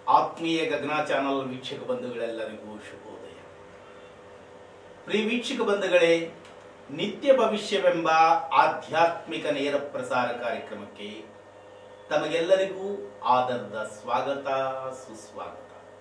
ಆತ್ಮೀಯ ಗಗನ ಚಾನಲ್ ವೀಕ್ಷಕ ಬಂಧುಗಳೆಲ್ಲರಿಗೂ ಶುಭೋದಯ ಪ್ರಿಯ ವೀಕ್ಷಕ ಬಂಧುಗಳೇ ನಿತ್ಯ ಭವಿಷ್ಯವೆಂಬ ಆಧ್ಯಾತ್ಮಿಕ ನೇರ ಪ್ರಸಾರ ಕಾರ್ಯಕ್ರಮಕ್ಕೆ ತಮಗೆಲ್ಲರಿಗೂ ಆದರದ ಸ್ವಾಗತ ಸುಸ್ವಾಗತ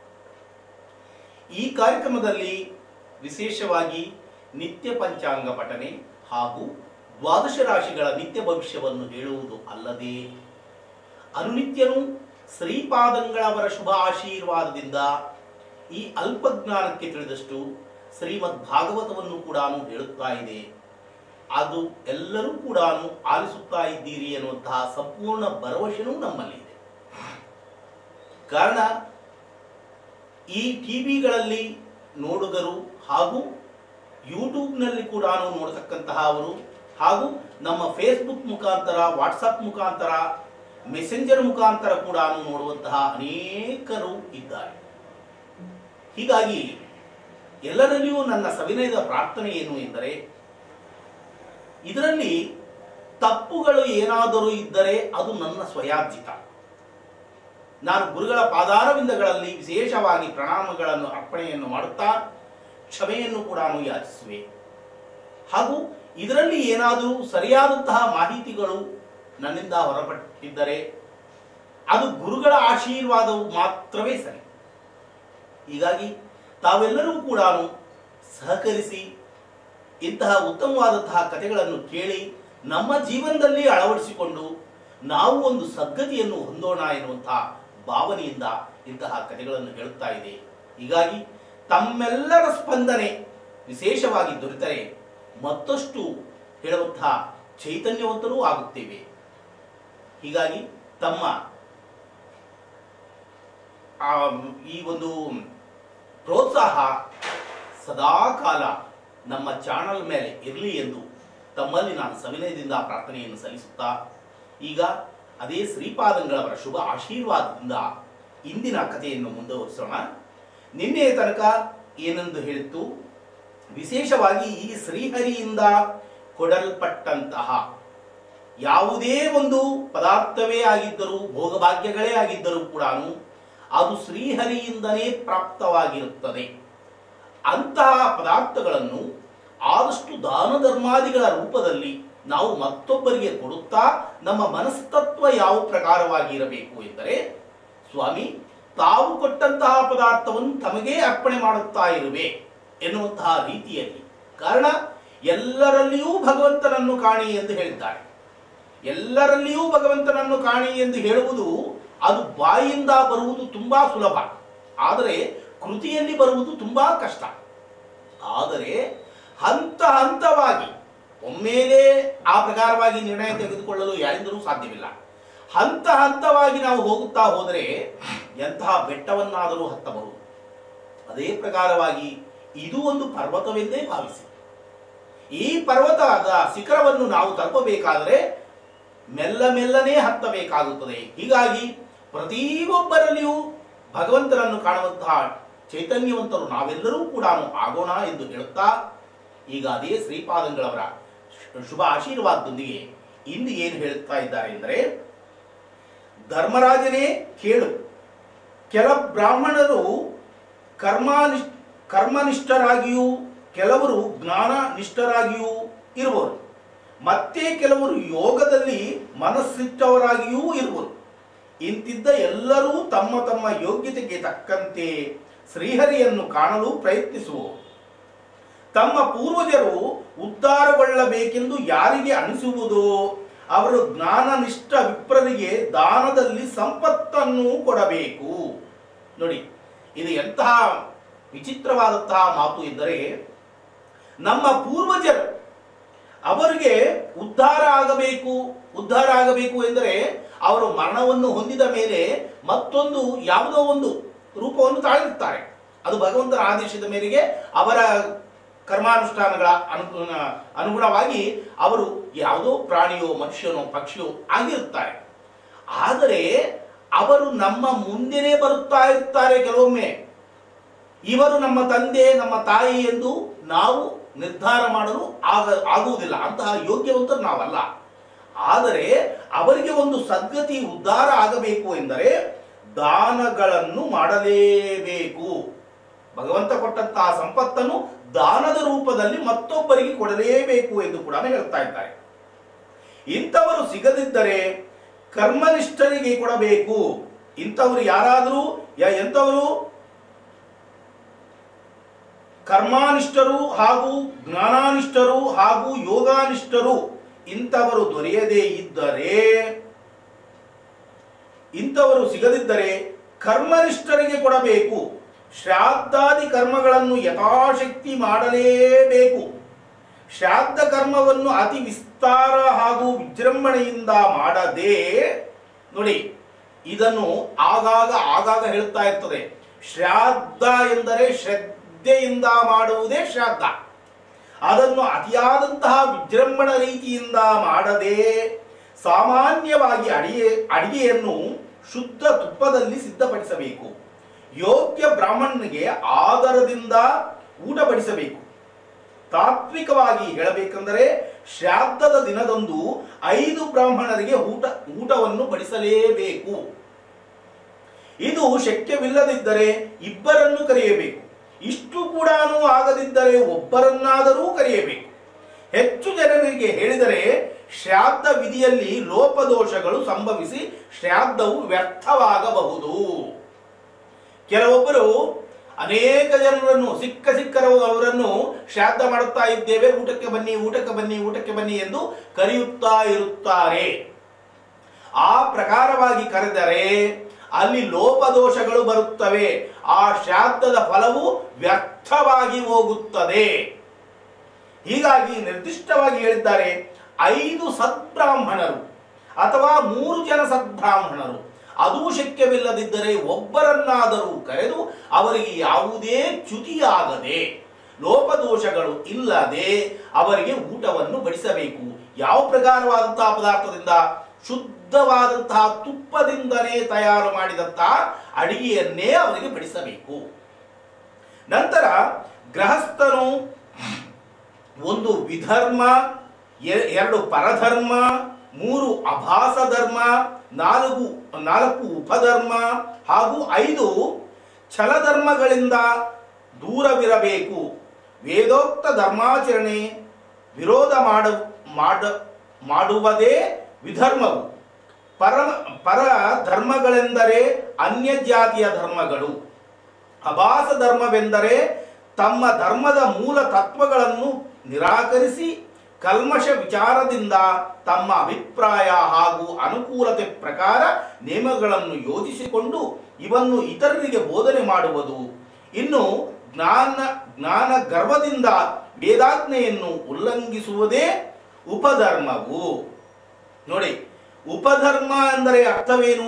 ಈ ಕಾರ್ಯಕ್ರಮದಲ್ಲಿ ವಿಶೇಷವಾಗಿ ನಿತ್ಯ ಪಂಚಾಂಗ ಪಠನೆ ಹಾಗೂ ದ್ವಾದಶ ರಾಶಿಗಳ ನಿತ್ಯ ಭವಿಷ್ಯವನ್ನು ಹೇಳುವುದು ಅಲ್ಲದೆ ಅನುನಿತ್ಯನೂ ಶ್ರೀಪಾದಂಗಳವರ ಶುಭ ಆಶೀರ್ವಾದದಿಂದ ಈ ಅಲ್ಪಜ್ಞಾನಕ್ಕೆ ತಿಳಿದಷ್ಟು ಶ್ರೀಮದ್ ಭಾಗವತವನ್ನು ಕೂಡ ಹೇಳುತ್ತಾ ಇದೆ ಅದು ಎಲ್ಲರೂ ಕೂಡ ಆಲಿಸುತ್ತಾ ಇದ್ದೀರಿ ಎನ್ನುವಂತಹ ಸಂಪೂರ್ಣ ಭರವಸೆನೂ ನಮ್ಮಲ್ಲಿದೆ ಕಾರಣ ಈ ಟಿವಿಗಳಲ್ಲಿ ನೋಡುಗರು ಹಾಗೂ ಯೂಟ್ಯೂಬ್ನಲ್ಲಿ ಕೂಡ ನೋಡತಕ್ಕಂತಹ ಅವರು ಹಾಗೂ ನಮ್ಮ ಫೇಸ್ಬುಕ್ ಮುಖಾಂತರ ವಾಟ್ಸಪ್ ಮುಖಾಂತರ ಮೆಸೆಂಜರ್ ಮುಖಾಂತರ ಕೂಡ ನೋಡುವಂತಹ ಅನೇಕರು ಇದ್ದಾರೆ ಹೀಗಾಗಿ ಎಲ್ಲರಲ್ಲಿಯೂ ನನ್ನ ಸವಿನಯದ ಪ್ರಾರ್ಥನೆ ಏನು ಎಂದರೆ ಇದರಲ್ಲಿ ತಪ್ಪುಗಳು ಏನಾದರೂ ಇದ್ದರೆ ಅದು ನನ್ನ ಸ್ವಯಾರ್ಜಿತ ನಾನು ಗುರುಗಳ ಪಾದಾರವಿಂದಗಳಲ್ಲಿ ವಿಶೇಷವಾಗಿ ಪ್ರಣಾಮಗಳನ್ನು ಅರ್ಪಣೆಯನ್ನು ಮಾಡುತ್ತಾ ಕ್ಷಮೆಯನ್ನು ಕೂಡ ಯಾಚಿಸುವೆ ಹಾಗೂ ಇದರಲ್ಲಿ ಏನಾದರೂ ಸರಿಯಾದಂತಹ ಮಾಹಿತಿಗಳು ನನ್ನಿಂದ ಹೊರಪಟ್ಟಿದ್ದರೆ ಅದು ಗುರುಗಳ ಆಶೀರ್ವಾದವು ಮಾತ್ರವೇ ಸರಿ ಹೀಗಾಗಿ ತಾವೆಲ್ಲರೂ ಕೂಡ ಸಹಕರಿಸಿ ಇಂತಹ ಉತ್ತಮವಾದಂತಹ ಕಥೆಗಳನ್ನು ಕೇಳಿ ನಮ್ಮ ಜೀವನದಲ್ಲಿ ಅಳವಡಿಸಿಕೊಂಡು ನಾವು ಒಂದು ಸದ್ಗತಿಯನ್ನು ಹೊಂದೋಣ ಎನ್ನುವಂತಹ ಭಾವನೆಯಿಂದ ಇಂತಹ ಕಥೆಗಳನ್ನು ಹೇಳುತ್ತಾ ಇದೆ ಹೀಗಾಗಿ ತಮ್ಮೆಲ್ಲರ ಸ್ಪಂದನೆ ವಿಶೇಷವಾಗಿ ದೊರೆತರೆ ಮತ್ತಷ್ಟು ಹೇಳುವಂತಹ ಚೈತನ್ಯವಂತರೂ ಆಗುತ್ತೇವೆ ಹೀಗಾಗಿ ತಮ್ಮ ಆ, ಈ ಒಂದು ಪ್ರೋತ್ಸಾಹ ಸದಾಕಾಲ ನಮ್ಮ ಚಾನಲ್ ಮೇಲೆ ಇರಲಿ ಎಂದು ತಮ್ಮಲ್ಲಿ ನಾನು ಸವಿನಯದಿಂದ ಪ್ರಾರ್ಥನೆಯನ್ನು ಸಲ್ಲಿಸುತ್ತಾ ಈಗ ಅದೇ ಶ್ರೀಪಾದಂಗಳವರ ಶುಭ ಆಶೀರ್ವಾದದಿಂದ ಇಂದಿನ ಕಥೆಯನ್ನು ಮುಂದುವರಿಸೋಣ ನಿನ್ನೆ ತನಕ ಏನೆಂದು ಹೇಳಿತ್ತು ವಿಶೇಷವಾಗಿ ಈ ಶ್ರೀಹರಿಯಿಂದ ಕೊಡಲ್ಪಟ್ಟಂತಹ ಯಾವುದೇ ಒಂದು ಪದಾರ್ಥವೇ ಆಗಿದ್ದರೂ ಭೋಗಭಾಗ್ಯಗಳೇ ಆಗಿದ್ದರೂ ಕೂಡ ಅದು ಶ್ರೀಹರಿಯಿಂದನೇ ಪ್ರಾಪ್ತವಾಗಿರುತ್ತದೆ ಅಂತಹ ಪದಾರ್ಥಗಳನ್ನು ಆದಷ್ಟು ದಾನ ಧರ್ಮಾದಿಗಳ ರೂಪದಲ್ಲಿ ನಾವು ಮತ್ತೊಬ್ಬರಿಗೆ ಕೊಡುತ್ತಾ ನಮ್ಮ ಮನಸ್ತತ್ವ ಯಾವ ಪ್ರಕಾರವಾಗಿ ಇರಬೇಕು ಎಂದರೆ ಸ್ವಾಮಿ ತಾವು ಕೊಟ್ಟಂತಹ ಪದಾರ್ಥವನ್ನು ತಮಗೇ ಅರ್ಪಣೆ ಮಾಡುತ್ತಾ ಇರುವೆ ಎನ್ನುವಂತಹ ರೀತಿಯಲ್ಲಿ ಕಾರಣ ಎಲ್ಲರಲ್ಲಿಯೂ ಭಗವಂತನನ್ನು ಕಾಣಿ ಎಂದು ಹೇಳಿದ್ದಾರೆ ಎಲ್ಲರಲ್ಲಿಯೂ ಭಗವಂತನನ್ನು ಕಾಣಿ ಎಂದು ಹೇಳುವುದು ಅದು ಬಾಯಿಂದ ಬರುವುದು ತುಂಬಾ ಸುಲಭ ಆದರೆ ಕೃತಿಯಲ್ಲಿ ಬರುವುದು ತುಂಬಾ ಕಷ್ಟ ಆದರೆ ಹಂತ ಹಂತವಾಗಿ ಒಮ್ಮೆಲೇ ಆ ಪ್ರಕಾರವಾಗಿ ನಿರ್ಣಯ ತೆಗೆದುಕೊಳ್ಳಲು ಯಾರಿಂದಲೂ ಸಾಧ್ಯವಿಲ್ಲ ಹಂತ ಹಂತವಾಗಿ ನಾವು ಹೋಗುತ್ತಾ ಹೋದರೆ ಎಂತಹ ಬೆಟ್ಟವನ್ನಾದರೂ ಹತ್ತಬಹುದು ಅದೇ ಪ್ರಕಾರವಾಗಿ ಇದು ಒಂದು ಪರ್ವತವೆಂದೇ ಭಾವಿಸಿ ಈ ಪರ್ವತದ ಶಿಖರವನ್ನು ನಾವು ತಲುಪಬೇಕಾದರೆ ಮೆಲ್ಲ ಮೆಲ್ಲನೆ ಹತ್ತಬೇಕಾಗುತ್ತದೆ ಹೀಗಾಗಿ ಪ್ರತಿಯೊಬ್ಬರಲ್ಲಿಯೂ ಭಗವಂತನನ್ನು ಕಾಣುವಂತಹ ಚೈತನ್ಯವಂತರು ನಾವೆಲ್ಲರೂ ಕೂಡ ಆಗೋಣ ಎಂದು ಹೇಳುತ್ತಾ ಈಗ ಅದೇ ಶ್ರೀಪಾದಂಗಳವರ ಶು- ಶುಭ ಆಶೀರ್ವಾದದೊಂದಿಗೆ ಇಂದು ಏನು ಹೇಳುತ್ತಾ ಇದ್ದಾರೆ ಎಂದರೆ ಧರ್ಮರಾಜನೇ ಕೇಳು ಕೆಲ ಬ್ರಾಹ್ಮಣರು ಕರ್ಮಾನಿಷ್ ಕರ್ಮನಿಷ್ಠರಾಗಿಯೂ ಕೆಲವರು ಜ್ಞಾನನಿಷ್ಠರಾಗಿಯೂ ಇರುವರು ಮತ್ತೆ ಕೆಲವರು ಯೋಗದಲ್ಲಿ ಮನಸ್ಸಿಟ್ಟವರಾಗಿಯೂ ಇರುವರು ಇಂತಿದ್ದ ಎಲ್ಲರೂ ತಮ್ಮ ತಮ್ಮ ಯೋಗ್ಯತೆಗೆ ತಕ್ಕಂತೆ ಶ್ರೀಹರಿಯನ್ನು ಕಾಣಲು ಪ್ರಯತ್ನಿಸುವರು ತಮ್ಮ ಪೂರ್ವಜರು ಉದ್ಧಾರಗೊಳ್ಳಬೇಕೆಂದು ಯಾರಿಗೆ ಅನಿಸುವುದೋ ಅವರು ಜ್ಞಾನನಿಷ್ಠ ವಿಪ್ರರಿಗೆ ದಾನದಲ್ಲಿ ಸಂಪತ್ತನ್ನು ಕೊಡಬೇಕು ನೋಡಿ ಇದು ಎಂತಹ ವಿಚಿತ್ರವಾದಂತಹ ಮಾತು ಎಂದರೆ ನಮ್ಮ ಪೂರ್ವಜರು ಅವರಿಗೆ ಉದ್ಧಾರ ಆಗಬೇಕು ಉದ್ಧಾರ ಆಗಬೇಕು ಎಂದರೆ ಅವರು ಮರಣವನ್ನು ಹೊಂದಿದ ಮೇಲೆ ಮತ್ತೊಂದು ಯಾವುದೋ ಒಂದು ರೂಪವನ್ನು ತಾಳಿರುತ್ತಾರೆ ಅದು ಭಗವಂತನ ಆದೇಶದ ಮೇರೆಗೆ ಅವರ ಕರ್ಮಾನುಷ್ಠಾನಗಳ ಅನುಗುಣ ಅನುಗುಣವಾಗಿ ಅವರು ಯಾವುದೋ ಪ್ರಾಣಿಯೋ ಮನುಷ್ಯನೋ ಪಕ್ಷಿಯೋ ಆಗಿರುತ್ತಾರೆ ಆದರೆ ಅವರು ನಮ್ಮ ಮುಂದೆನೇ ಬರುತ್ತಾ ಇರ್ತಾರೆ ಕೆಲವೊಮ್ಮೆ ಇವರು ನಮ್ಮ ತಂದೆ ನಮ್ಮ ತಾಯಿ ಎಂದು ನಾವು ನಿರ್ಧಾರ ಮಾಡಲು ಆಗ ಆಗುವುದಿಲ್ಲ ಅಂತಹ ಯೋಗ್ಯವಂತರು ನಾವಲ್ಲ ಆದರೆ ಅವರಿಗೆ ಒಂದು ಸದ್ಗತಿ ಉದ್ಧಾರ ಆಗಬೇಕು ಎಂದರೆ ದಾನಗಳನ್ನು ಮಾಡಲೇಬೇಕು ಭಗವಂತ ಕೊಟ್ಟಂತಹ ಸಂಪತ್ತನ್ನು ದಾನದ ರೂಪದಲ್ಲಿ ಮತ್ತೊಬ್ಬರಿಗೆ ಕೊಡಲೇಬೇಕು ಎಂದು ಕೂಡ ಹೇಳ್ತಾ ಇದ್ದಾರೆ ಇಂಥವರು ಸಿಗದಿದ್ದರೆ ಕರ್ಮನಿಷ್ಠರಿಗೆ ಕೊಡಬೇಕು ಇಂಥವರು ಯಾರಾದರೂ ಯ- ಎಂಥವರು ಕರ್ಮಾನಿಷ್ಠರು ಹಾಗೂ ಜ್ಞಾನಾನಿಷ್ಠರು ಹಾಗೂ ಯೋಗಾನಿಷ್ಠರು ಇಂಥವರು ದೊರೆಯದೇ ಇದ್ದರೆ ಇಂಥವರು ಸಿಗದಿದ್ದರೆ ಕರ್ಮನಿಷ್ಠರಿಗೆ ಕೊಡಬೇಕು ಶ್ರಾದ್ದಾದಿ ಕರ್ಮಗಳನ್ನು ಯಥಾಶಕ್ತಿ ಮಾಡಲೇಬೇಕು ಶ್ರಾದ್ದ ಕರ್ಮವನ್ನು ಅತಿ ವಿಸ್ತಾರ ಹಾಗೂ ವಿಜೃಂಭಣೆಯಿಂದ ಮಾಡದೆ ನೋಡಿ ಇದನ್ನು ಆಗಾಗ ಆಗಾಗ ಹೇಳ್ತಾ ಇರ್ತದೆ ಶ್ರಾದ್ದ ಎಂದರೆ ಶ್ರದ್ಧೆಯಿಂದ ಮಾಡುವುದೇ ಶ್ರಾದ್ದ ಅದನ್ನು ಅತಿಯಾದಂತಹ ವಿಜೃಂಭಣ ರೀತಿಯಿಂದ ಮಾಡದೆ ಸಾಮಾನ್ಯವಾಗಿ ಅಡಿಗೆ ಅಡಿಗೆಯನ್ನು ಶುದ್ಧ ತುಪ್ಪದಲ್ಲಿ ಸಿದ್ಧಪಡಿಸಬೇಕು ಯೋಗ್ಯ ಬ್ರಾಹ್ಮಣನಿಗೆ ಆದರದಿಂದ ಊಟ ಬಡಿಸಬೇಕು ತಾತ್ವಿಕವಾಗಿ ಹೇಳಬೇಕೆಂದರೆ ಶ್ರಾದ್ದದ ದಿನದಂದು ಐದು ಬ್ರಾಹ್ಮಣರಿಗೆ ಊಟ ಊಟವನ್ನು ಬಡಿಸಲೇಬೇಕು ಇದು ಶಕ್ಯವಿಲ್ಲದಿದ್ದರೆ ಇಬ್ಬರನ್ನು ಕರೆಯಬೇಕು ಇಷ್ಟು ಕೂಡ ಆಗದಿದ್ದರೆ ಒಬ್ಬರನ್ನಾದರೂ ಕರೆಯಬೇಕು ಹೆಚ್ಚು ಜನರಿಗೆ ಹೇಳಿದರೆ ಶ್ರಾದ್ದ ವಿಧಿಯಲ್ಲಿ ಲೋಪದೋಷಗಳು ಸಂಭವಿಸಿ ಶ್ರಾದ್ದವು ವ್ಯರ್ಥವಾಗಬಹುದು ಕೆಲವೊಬ್ಬರು ಅನೇಕ ಜನರನ್ನು ಸಿಕ್ಕ ಸಿಕ್ಕರ ಅವರನ್ನು ಶ್ರಾದ್ದ ಮಾಡುತ್ತಾ ಇದ್ದೇವೆ ಊಟಕ್ಕೆ ಬನ್ನಿ ಊಟಕ್ಕೆ ಬನ್ನಿ ಊಟಕ್ಕೆ ಬನ್ನಿ ಎಂದು ಕರೆಯುತ್ತಾ ಇರುತ್ತಾರೆ ಆ ಪ್ರಕಾರವಾಗಿ ಕರೆದರೆ ಅಲ್ಲಿ ಲೋಪದೋಷಗಳು ಬರುತ್ತವೆ ಆ ಶ್ರಾದ್ದದ ಫಲವು ವ್ಯರ್ಥವಾಗಿ ಹೋಗುತ್ತದೆ ಹೀಗಾಗಿ ನಿರ್ದಿಷ್ಟವಾಗಿ ಹೇಳಿದ್ದಾರೆ ಐದು ಸದ್ಬ್ರಾಹ್ಮಣರು ಅಥವಾ ಮೂರು ಜನ ಸದ್ಬ್ರಾಹ್ಮಣರು ಅದೂ ಶಕ್ಯವಿಲ್ಲದಿದ್ದರೆ ಒಬ್ಬರನ್ನಾದರೂ ಕರೆದು ಅವರಿಗೆ ಯಾವುದೇ ಚ್ಯುತಿಯಾಗದೆ ಲೋಪದೋಷಗಳು ಇಲ್ಲದೆ ಅವರಿಗೆ ಊಟವನ್ನು ಬಡಿಸಬೇಕು ಯಾವ ಪ್ರಕಾರವಾದಂತಹ ಪದಾರ್ಥದಿಂದ ಶುದ್ಧವಾದಂತಹ ತುಪ್ಪದಿಂದಲೇ ತಯಾರು ಮಾಡಿದಂತಹ ಅಡಿಗೆಯನ್ನೇ ಅವರಿಗೆ ಬಡಿಸಬೇಕು ನಂತರ ಗೃಹಸ್ಥನು ಒಂದು ವಿಧರ್ಮ ಎ- ಎರಡು ಪರಧರ್ಮ ಮೂರು ಅಭಾಸ ಧರ್ಮ ನಾಲ್ಕು ನಾಲ್ಕು ಉಪಧರ್ಮ ಹಾಗೂ ಐದು ಛಲಧರ್ಮಗಳಿಂದ ದೂರವಿರಬೇಕು ವೇದೋಕ್ತ ಧರ್ಮಾಚರಣೆ ವಿರೋಧ ಮಾಡ ಮಾಡ ಮಾಡುವುದೇ ವಿಧರ್ಮವು ಪರ ಪರ ಧರ್ಮಗಳೆಂದರೆ ಅನ್ಯ ಜಾತಿಯ ಧರ್ಮಗಳು ಅಭಾಸ ಧರ್ಮವೆಂದರೆ ತಮ್ಮ ಧರ್ಮದ ಮೂಲ ತತ್ವಗಳನ್ನು ನಿರಾಕರಿಸಿ ಕಲ್ಮಶ ವಿಚಾರದಿಂದ ತಮ್ಮ ಅಭಿಪ್ರಾಯ ಹಾಗೂ ಅನುಕೂಲತೆ ಪ್ರಕಾರ ನಿಯಮಗಳನ್ನು ಯೋಜಿಸಿಕೊಂಡು ಇವನ್ನು ಇತರರಿಗೆ ಬೋಧನೆ ಮಾಡುವುದು ಇನ್ನು ಜ್ಞಾನ ಜ್ಞಾನ ಗರ್ವದಿಂದ ವೇದಾಜ್ಞೆಯನ್ನು ಉಲ್ಲಂಘಿಸುವುದೇ ಉಪಧರ್ಮವು ನೋಡಿ ಉಪಧರ್ಮ ಅಂದರೆ ಅರ್ಥವೇನು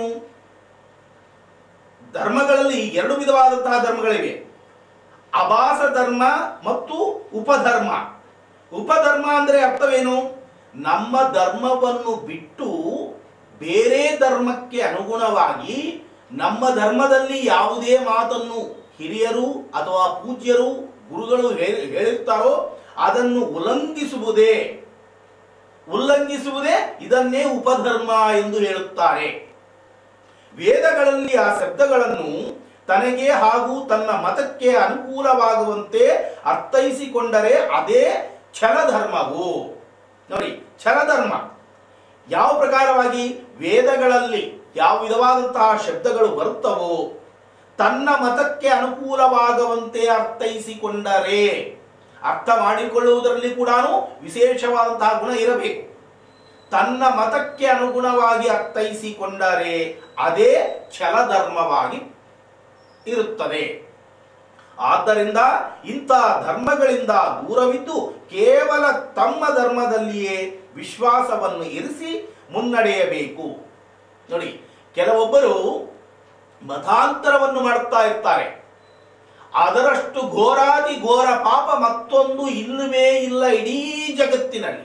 ಧರ್ಮಗಳಲ್ಲಿ ಎರಡು ವಿಧವಾದಂತಹ ಧರ್ಮಗಳಿವೆ ಅಭಾಸ ಧರ್ಮ ಮತ್ತು ಉಪಧರ್ಮ ಉಪಧರ್ಮ ಅಂದರೆ ಅರ್ಥವೇನು ನಮ್ಮ ಧರ್ಮವನ್ನು ಬಿಟ್ಟು ಬೇರೆ ಧರ್ಮಕ್ಕೆ ಅನುಗುಣವಾಗಿ ನಮ್ಮ ಧರ್ಮದಲ್ಲಿ ಯಾವುದೇ ಮಾತನ್ನು ಹಿರಿಯರು ಅಥವಾ ಪೂಜ್ಯರು ಗುರುಗಳು ಹೇಳಿ- ಹೇಳಿರ್ತಾರೋ ಅದನ್ನು ಉಲ್ಲಂಘಿಸುವುದೇ ಉಲ್ಲಂಘಿಸುವುದೇ ಇದನ್ನೇ ಉಪಧರ್ಮ ಎಂದು ಹೇಳುತ್ತಾರೆ ವೇದಗಳಲ್ಲಿ ಆ ಶಬ್ದಗಳನ್ನು ತನಗೆ ಹಾಗೂ ತನ್ನ ಮತಕ್ಕೆ ಅನುಕೂಲವಾಗುವಂತೆ ಅರ್ಥೈಸಿಕೊಂಡರೆ ಅದೇ ಛಲಧರ್ಮವು ನೋಡಿ ಛಲಧರ್ಮ ಯಾವ ಪ್ರಕಾರವಾಗಿ ವೇದಗಳಲ್ಲಿ ಯಾವ ವಿಧವಾದಂತಹ ಶಬ್ದಗಳು ಬರುತ್ತವೋ ತನ್ನ ಮತಕ್ಕೆ ಅನುಕೂಲವಾಗುವಂತೆ ಅರ್ಥೈಸಿಕೊಂಡರೆ ಅರ್ಥ ಮಾಡಿಕೊಳ್ಳುವುದರಲ್ಲಿ ಕೂಡ ವಿಶೇಷವಾದಂತಹ ಗುಣ ಇರಬೇಕು ತನ್ನ ಮತಕ್ಕೆ ಅನುಗುಣವಾಗಿ ಅರ್ಥೈಸಿಕೊಂಡರೆ ಅದೇ ಛಲಧರ್ಮವಾಗಿ ಇರುತ್ತದೆ ಆದ್ದರಿಂದ ಇಂಥ ಧರ್ಮಗಳಿಂದ ದೂರವಿದ್ದು ಕೇವಲ ತಮ್ಮ ಧರ್ಮದಲ್ಲಿಯೇ ವಿಶ್ವಾಸವನ್ನು ಇರಿಸಿ ಮುನ್ನಡೆಯಬೇಕು ನೋಡಿ ಕೆಲವೊಬ್ಬರು ಮತಾಂತರವನ್ನು ಮಾಡುತ್ತಾ ಇರ್ತಾರೆ ಅದರಷ್ಟು ಘೋರಾದಿ ಘೋರ ಪಾಪ ಮತ್ತೊಂದು ಇಲ್ಲವೇ ಇಲ್ಲ ಇಡೀ ಜಗತ್ತಿನಲ್ಲಿ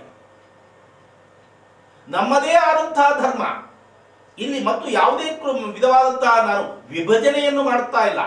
ನಮ್ಮದೇ ಆದಂತಹ ಧರ್ಮ ಇಲ್ಲಿ ಮತ್ತು ಯಾವುದೇ ಕ್ರ- ವಿಧವಾದಂತಹ ನಾನು ವಿಭಜನೆಯನ್ನು ಮಾಡುತ್ತಾ ಇಲ್ಲ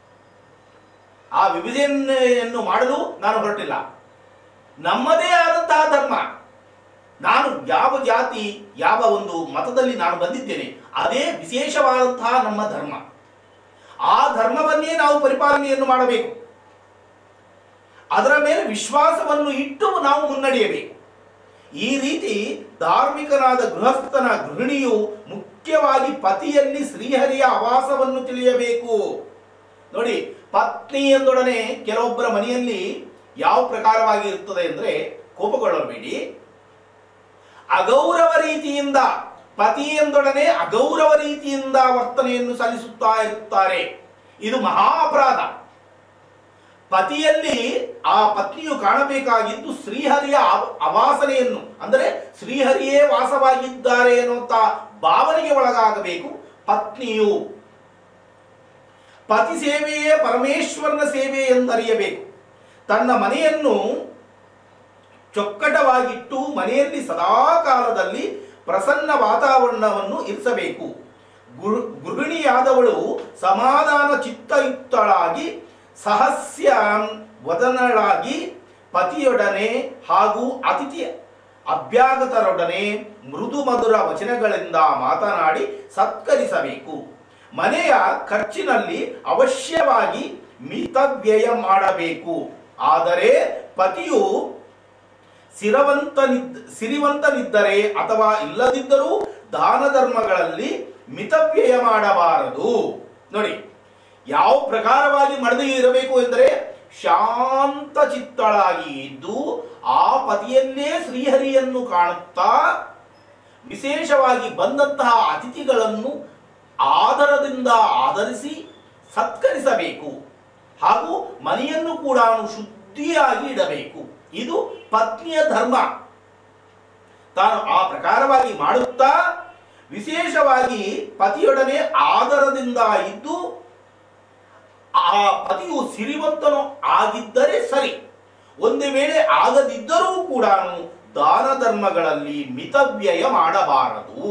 ಆ ವಿಭಜನೆಯನ್ನು ಮಾಡಲು ನಾನು ಹೊರಟಿಲ್ಲ ನಮ್ಮದೇ ಆದಂತಹ ಧರ್ಮ ನಾನು ಯಾವ ಜಾತಿ ಯಾವ ಒಂದು ಮತದಲ್ಲಿ ನಾನು ಬಂದಿದ್ದೇನೆ ಅದೇ ವಿಶೇಷವಾದಂತಹ ನಮ್ಮ ಧರ್ಮ ಆ ಧರ್ಮವನ್ನೇ ನಾವು ಪರಿಪಾಲನೆಯನ್ನು ಮಾಡಬೇಕು ಅದರ ಮೇಲೆ ವಿಶ್ವಾಸವನ್ನು ಇಟ್ಟು ನಾವು ಮುನ್ನಡೆಯಬೇಕು ಈ ರೀತಿ ಧಾರ್ಮಿಕನಾದ ಗೃಹಸ್ಥನ ಗೃಹಿಣಿಯು ಮುಖ್ಯವಾಗಿ ಪತಿಯಲ್ಲಿ ಶ್ರೀಹರಿಯ ಆವಾಸವನ್ನು ತಿಳಿಯಬೇಕು ನೋಡಿ ಪತ್ನಿ ಎಂದೊಡನೆ ಕೆಲವೊಬ್ಬರ ಮನೆಯಲ್ಲಿ ಯಾವ ಪ್ರಕಾರವಾಗಿ ಇರುತ್ತದೆ ಅಂದ್ರೆ ಕೋಪಗೊಳ್ಳಬೇಡಿ ಅಗೌರವ ರೀತಿಯಿಂದ ಪತಿ ಎಂದೊಡನೆ ಅಗೌರವ ರೀತಿಯಿಂದ ವರ್ತನೆಯನ್ನು ಸಲ್ಲಿಸುತ್ತಾ ಇರುತ್ತಾರೆ ಇದು ಮಹಾ ಅಪರಾಧ ಪತಿಯಲ್ಲಿ ಆ ಪತ್ನಿಯು ಕಾಣಬೇಕಾಗಿದ್ದು ಶ್ರೀಹರಿಯ ಅವ- ಅವಾಸನೆಯನ್ನು ಅಂದರೆ ಶ್ರೀಹರಿಯೇ ವಾಸವಾಗಿದ್ದಾರೆ ಎನ್ನುವಂತ ಭಾವನೆಗೆ ಒಳಗಾಗಬೇಕು ಪತ್ನಿಯು ಪತಿ ಸೇವೆಯೇ ಪರಮೇಶ್ವರನ ಸೇವೆ ಎಂದರಿಯಬೇಕು ತನ್ನ ಮನೆಯನ್ನು ಚೊಕ್ಕಟವಾಗಿಟ್ಟು ಮನೆಯಲ್ಲಿ ಸದಾ ಕಾಲದಲ್ಲಿ ಪ್ರಸನ್ನ ವಾತಾವರಣವನ್ನು ಇರಿಸಬೇಕು ಗೃ- ಗೃಹಿಣಿಯಾದವಳು ಸಮಾಧಾನ ಚಿತ್ತಯುಕ್ತಳಾಗಿ ಸಹಸ್ಯ ವದನಳಾಗಿ ಪತಿಯೊಡನೆ ಹಾಗೂ ಅತಿಥಿ ಅಭ್ಯಾಗತರೊಡನೆ ಮೃದು ಮಧುರ ವಚನಗಳಿಂದ ಮಾತನಾಡಿ ಸತ್ಕರಿಸಬೇಕು ಮನೆಯ ಖರ್ಚಿನಲ್ಲಿ ಅವಶ್ಯವಾಗಿ ಮಿತವ್ಯಯ ಮಾಡಬೇಕು ಆದರೆ ಪತಿಯು ಸಿರವಂತನಿದ್ದ ಸಿರಿವಂತನಿದ್ದರೆ ಅಥವಾ ಇಲ್ಲದಿದ್ದರೂ ದಾನ ಧರ್ಮಗಳಲ್ಲಿ ಮಿತವ್ಯಯ ಮಾಡಬಾರದು ನೋಡಿ ಯಾವ ಪ್ರಕಾರವಾಗಿ ಮಡದಿ ಇರಬೇಕು ಎಂದರೆ ಶಾಂತ ಚಿತ್ತಳಾಗಿ ಇದ್ದು ಆ ಪತಿಯನ್ನೇ ಶ್ರೀಹರಿಯನ್ನು ಕಾಣುತ್ತಾ ವಿಶೇಷವಾಗಿ ಬಂದಂತಹ ಅತಿಥಿಗಳನ್ನು ಆದರದಿಂದ ಆಧರಿಸಿ ಸತ್ಕರಿಸಬೇಕು ಹಾಗೂ ಮನೆಯನ್ನು ಕೂಡ ಶುದ್ಧಿಯಾಗಿ ಇಡಬೇಕು ಇದು ಪತ್ನಿಯ ಧರ್ಮ ತಾನು ಆ ಪ್ರಕಾರವಾಗಿ ಮಾಡುತ್ತಾ ವಿಶೇಷವಾಗಿ ಪತಿಯೊಡನೆ ಆದರದಿಂದ ಇದ್ದು ಆ ಪತಿಯು ಸಿರಿವಂತನು ಆಗಿದ್ದರೆ ಸರಿ ಒಂದು ವೇಳೆ ಆಗದಿದ್ದರೂ ಕೂಡ ದಾನ ಧರ್ಮಗಳಲ್ಲಿ ಮಿತವ್ಯಯ ಮಾಡಬಾರದು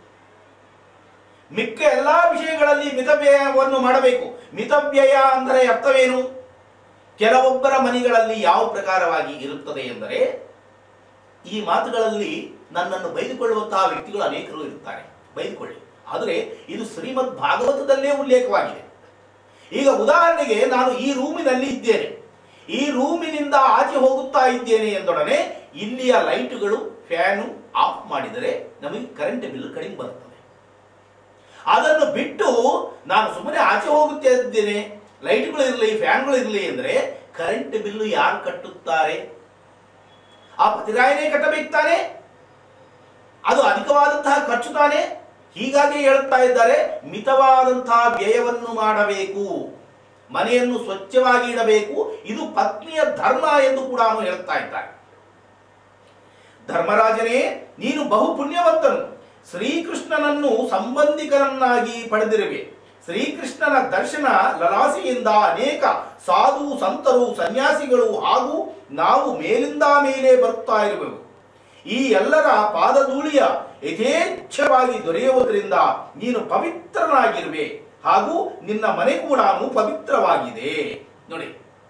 ಮಿಕ್ಕ ಎಲ್ಲಾ ವಿಷಯಗಳಲ್ಲಿ ಮಿತವ್ಯಯವನ್ನು ಮಾಡಬೇಕು ಮಿತವ್ಯಯ ಅಂದರೆ ಅರ್ಥವೇನು ಕೆಲವೊಬ್ಬರ ಮನೆಗಳಲ್ಲಿ ಯಾವ ಪ್ರಕಾರವಾಗಿ ಇರುತ್ತದೆ ಎಂದರೆ ಈ ಮಾತುಗಳಲ್ಲಿ ನನ್ನನ್ನು ಬೈದುಕೊಳ್ಳುವಂತಹ ವ್ಯಕ್ತಿಗಳು ಅನೇಕರು ಇರುತ್ತಾರೆ ಬೈದುಕೊಳ್ಳಿ ಆದರೆ ಇದು ಶ್ರೀಮದ್ ಭಾಗವತದಲ್ಲೇ ಉಲ್ಲೇಖವಾಗಿದೆ ಈಗ ಉದಾಹರಣೆಗೆ ನಾನು ಈ ರೂಮಿನಲ್ಲಿ ಇದ್ದೇನೆ ಈ ರೂಮಿನಿಂದ ಆಚೆ ಹೋಗುತ್ತಾ ಇದ್ದೇನೆ ಎಂದೊಡನೆ ಇಲ್ಲಿಯ ಲೈಟುಗಳು ಫ್ಯಾನು ಆಫ್ ಮಾಡಿದರೆ ನಮಗೆ ಕರೆಂಟ್ ಬಿಲ್ ಕಡಿಮೆ ಬರುತ್ತದೆ ಅದನ್ನು ಬಿಟ್ಟು ನಾನು ಸುಮ್ಮನೆ ಆಚೆ ಹೋಗುತ್ತಾ ಇದ್ದೇನೆ ಲೈಟ್ಗಳು ಇರಲಿ ಫ್ಯಾನ್ಗಳು ಇರಲಿ ಅಂದರೆ ಕರೆಂಟ್ ಬಿಲ್ಲು ಯಾರು ಕಟ್ಟುತ್ತಾರೆ ಆ ಪತಿರಾಯನೇ ಕಟ್ಟಬೇಕು ತಾನೆ ಅದು ಅಧಿಕವಾದಂತಹ ಖರ್ಚು ತಾನೆ ಹೀಗಾಗಿ ಹೇಳುತ್ತಾ ಇದ್ದಾರೆ ಮಿತವಾದಂತಹ ವ್ಯಯವನ್ನು ಮಾಡಬೇಕು ಮನೆಯನ್ನು ಸ್ವಚ್ಛವಾಗಿ ಇಡಬೇಕು ಇದು ಪತ್ನಿಯ ಧರ್ಮ ಎಂದು ಕೂಡ ಅವನು ಹೇಳುತ್ತಾ ಇದ್ದಾರೆ ಧರ್ಮರಾಜನೇ ನೀನು ಬಹು ಪುಣ್ಯವಂತನು ಶ್ರೀಕೃಷ್ಣನನ್ನು ಸಂಬಂಧಿಕರನ್ನಾಗಿ ಪಡೆದಿರುವೆ ಶ್ರೀಕೃಷ್ಣನ ದರ್ಶನ ಲಲಾಸೆಯಿಂದ ಅನೇಕ ಸಾಧು ಸಂತರು ಸನ್ಯಾಸಿಗಳು ಹಾಗೂ ನಾವು ಮೇಲಿಂದ ಮೇಲೆ ಬರುತ್ತಾ ಇರುವೆವು ಈ ಎಲ್ಲರ ಪಾದಧೂಳಿಯ ಯಥೇಚ್ಛವಾಗಿ ದೊರೆಯುವುದರಿಂದ ನೀನು ಪವಿತ್ರನಾಗಿರುವೆ ಹಾಗೂ ನಿನ್ನ ಮನೆ ಕೂಡ ಪವಿತ್ರವಾಗಿದೆ ನೋಡಿ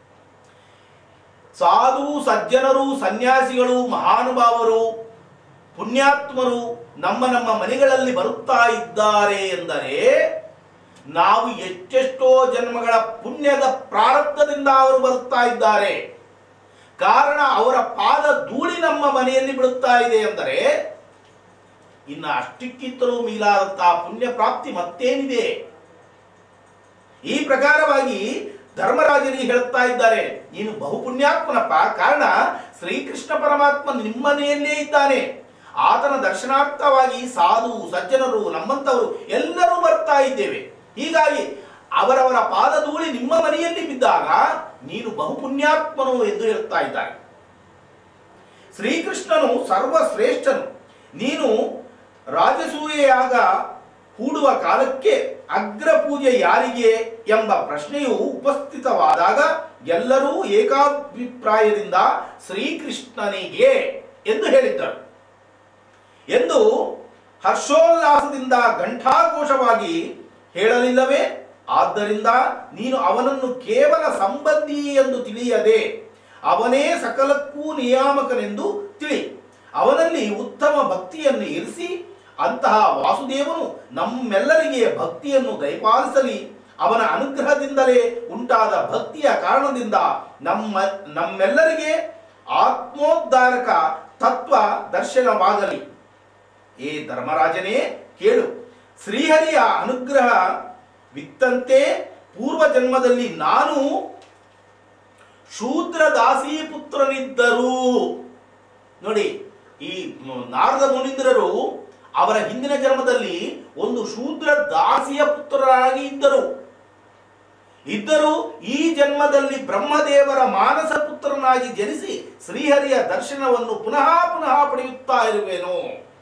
ಸಾಧು ಸಜ್ಜನರು ಸನ್ಯಾಸಿಗಳು ಮಹಾನುಭಾವರು ಪುಣ್ಯಾತ್ಮರು ನಮ್ಮ ನಮ್ಮ ಮನೆಗಳಲ್ಲಿ ಬರುತ್ತಾ ಇದ್ದಾರೆ ಎಂದರೆ ನಾವು ಎಷ್ಟೆಷ್ಟೋ ಜನ್ಮಗಳ ಪುಣ್ಯದ ಪ್ರಾರಬ್ಧದಿಂದ ಅವರು ಬರುತ್ತಾ ಇದ್ದಾರೆ ಕಾರಣ ಅವರ ಪಾದ ಧೂಳಿ ನಮ್ಮ ಮನೆಯಲ್ಲಿ ಬೀಳುತ್ತಾ ಇದೆ ಎಂದರೆ ಇನ್ನು ಅಷ್ಟಕ್ಕಿಂತಲೂ ಮೀಲಾದಂತಹ ಪುಣ್ಯ ಪ್ರಾಪ್ತಿ ಮತ್ತೇನಿದೆ ಈ ಪ್ರಕಾರವಾಗಿ ಧರ್ಮರಾಜನಿಗೆ ಹೇಳುತ್ತಾ ಇದ್ದಾರೆ ನೀನು ಬಹುಪುಣ್ಯಾತ್ಮನಪ್ಪ ಕಾರಣ ಶ್ರೀಕೃಷ್ಣ ಪರಮಾತ್ಮ ನಿಮ್ಮನೆಯಲ್ಲೇ ಇದ್ದಾನೆ ಆತನ ದರ್ಶನಾರ್ಥವಾಗಿ ಸಾಧು ಸಜ್ಜನರು ನಮ್ಮಂತವರು ಎಲ್ಲರೂ ಬರ್ತಾ ಇದ್ದೇವೆ ಹೀಗಾಗಿ ಅವರವರ ಪಾದಧೂಳಿ ನಿಮ್ಮ ಮನೆಯಲ್ಲಿ ಬಿದ್ದಾಗ ನೀನು ಬಹುಪುಣ್ಯಾತ್ಮನು ಎಂದು ಹೇಳುತ್ತಾ ಇದ್ದಾರೆ ಶ್ರೀಕೃಷ್ಣನು ಸರ್ವಶ್ರೇಷ್ಠನು ನೀನು ರಾಜಸೂಯೆಯಾಗ ಹೂಡುವ ಕಾಲಕ್ಕೆ ಅಗ್ರ ಪೂಜೆ ಯಾರಿಗೆ ಎಂಬ ಪ್ರಶ್ನೆಯು ಉಪಸ್ಥಿತವಾದಾಗ ಎಲ್ಲರೂ ಏಕಾಭಿಪ್ರಾಯದಿಂದ ಶ್ರೀಕೃಷ್ಣನಿಗೆ ಎಂದು ಹೇಳಿದ್ದರು ಎಂದು ಹರ್ಷೋಲ್ಲಾಸದಿಂದ ಘಂಟಾಘೋಷವಾಗಿ ಹೇಳಲಿಲ್ಲವೇ ಆದ್ದರಿಂದ ನೀನು ಅವನನ್ನು ಕೇವಲ ಸಂಬಂಧಿ ಎಂದು ತಿಳಿಯದೆ ಅವನೇ ಸಕಲಕ್ಕೂ ನಿಯಾಮಕನೆಂದು ತಿಳಿ ಅವನಲ್ಲಿ ಉತ್ತಮ ಭಕ್ತಿಯನ್ನು ಇರಿಸಿ ಅಂತಹ ವಾಸುದೇವನು ನಮ್ಮೆಲ್ಲರಿಗೆ ಭಕ್ತಿಯನ್ನು ದಯಪಾಲಿಸಲಿ ಅವನ ಅನುಗ್ರಹದಿಂದಲೇ ಉಂಟಾದ ಭಕ್ತಿಯ ಕಾರಣದಿಂದ ನಮ್ಮ ನಮ್ಮೆಲ್ಲರಿಗೆ ಆತ್ಮೋದ್ಧಾರಕ ತತ್ವ ದರ್ಶನವಾಗಲಿ ಏ ಧರ್ಮರಾಜನೇ ಕೇಳು ಶ್ರೀಹರಿಯ ಅನುಗ್ರಹ ವಿತ್ತಂತೆ ಪೂರ್ವ ಜನ್ಮದಲ್ಲಿ ನಾನು ಶೂದ್ರ ದಾಸಿ ಪುತ್ರನಿದ್ದರು ನೋಡಿ ಈ ಮ್, ನಾರದ ಮುನೀಂದ್ರರು ಅವರ ಹಿಂದಿನ ಜನ್ಮದಲ್ಲಿ ಒಂದು ಶೂದ್ರ ದಾಸಿಯ ಪುತ್ರರಾಗಿ ಇದ್ದರು ಇದ್ದರು ಈ ಜನ್ಮದಲ್ಲಿ ಬ್ರಹ್ಮದೇವರ ಮಾನಸ ಪುತ್ರನಾಗಿ ಜನಿಸಿ ಶ್ರೀಹರಿಯ ದರ್ಶನವನ್ನು ಪುನಃ ಪುನಃ ಪಡೆಯುತ್ತಾ ಇರುವೆನು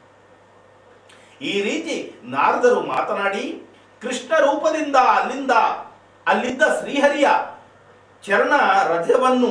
ಈ ರೀತಿ ನಾರದರು ಮಾತನಾಡಿ ಕೃಷ್ಣ ರೂಪದಿಂದ ಅಲ್ಲಿಂದ ಅಲ್ಲಿದ್ದ ಶ್ರೀಹರಿಯ ಚರಣ ರಜವನ್ನು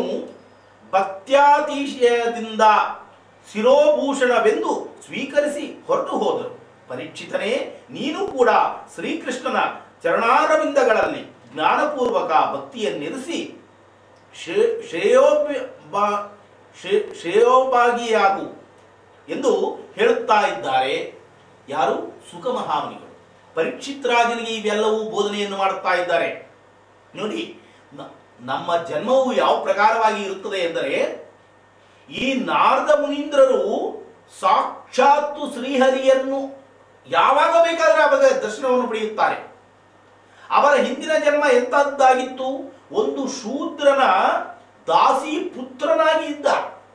ಭಕ್ತ್ಯಾತಿಶಯದಿಂದ ಶಿರೋಭೂಷಣವೆಂದು ಸ್ವೀಕರಿಸಿ ಹೊರಟು ಹೋದರು ಪರೀಕ್ಷಿತನೇ ನೀನು ಕೂಡ ಶ್ರೀಕೃಷ್ಣನ ಚರಣಾರವಿಂದಗಳಲ್ಲಿ ಜ್ಞಾನಪೂರ್ವಕ ಭಕ್ತಿಯನ್ನಿರಿಸಿ ಶ್ರೇ- ಶ್ರೇಯೋಭಿ- ಬಾ- ಶ್ರೇ- ಶ್ರೇಯೋಭಾಗಿಯಾಗು ಎಂದು ಹೇಳುತ್ತಾ ಇದ್ದಾರೆ ಯಾರು ಸುಖ ಮಹಾಮುನಿಗಳು ಪರೀಕ್ಷಿತ್ ರಾಜನಿಗೆ ಇವೆಲ್ಲವೂ ಬೋಧನೆಯನ್ನು ಮಾಡುತ್ತಾ ಇದ್ದಾರೆ ನೋಡಿ ನ- ನಮ್ಮ ಜನ್ಮವು ಯಾವ ಪ್ರಕಾರವಾಗಿ ಇರುತ್ತದೆ ಎಂದರೆ ಈ ನಾರದ ಮುನೀಂದ್ರರು ಸಾಕ್ಷಾತ್ತು ಶ್ರೀಹರಿಯನ್ನು ಯಾವಾಗ ಬೇಕಾದರೆ ಅವಾಗ ದರ್ಶನವನ್ನು ಪಡೆಯುತ್ತಾರೆ ಅವರ ಹಿಂದಿನ ಜನ್ಮ ಎಂತದ್ದಾಗಿತ್ತು ಒಂದು ಶೂದ್ರನ ದಾಸಿ ಪುತ್ರನಾಗಿ ಇದ್ದ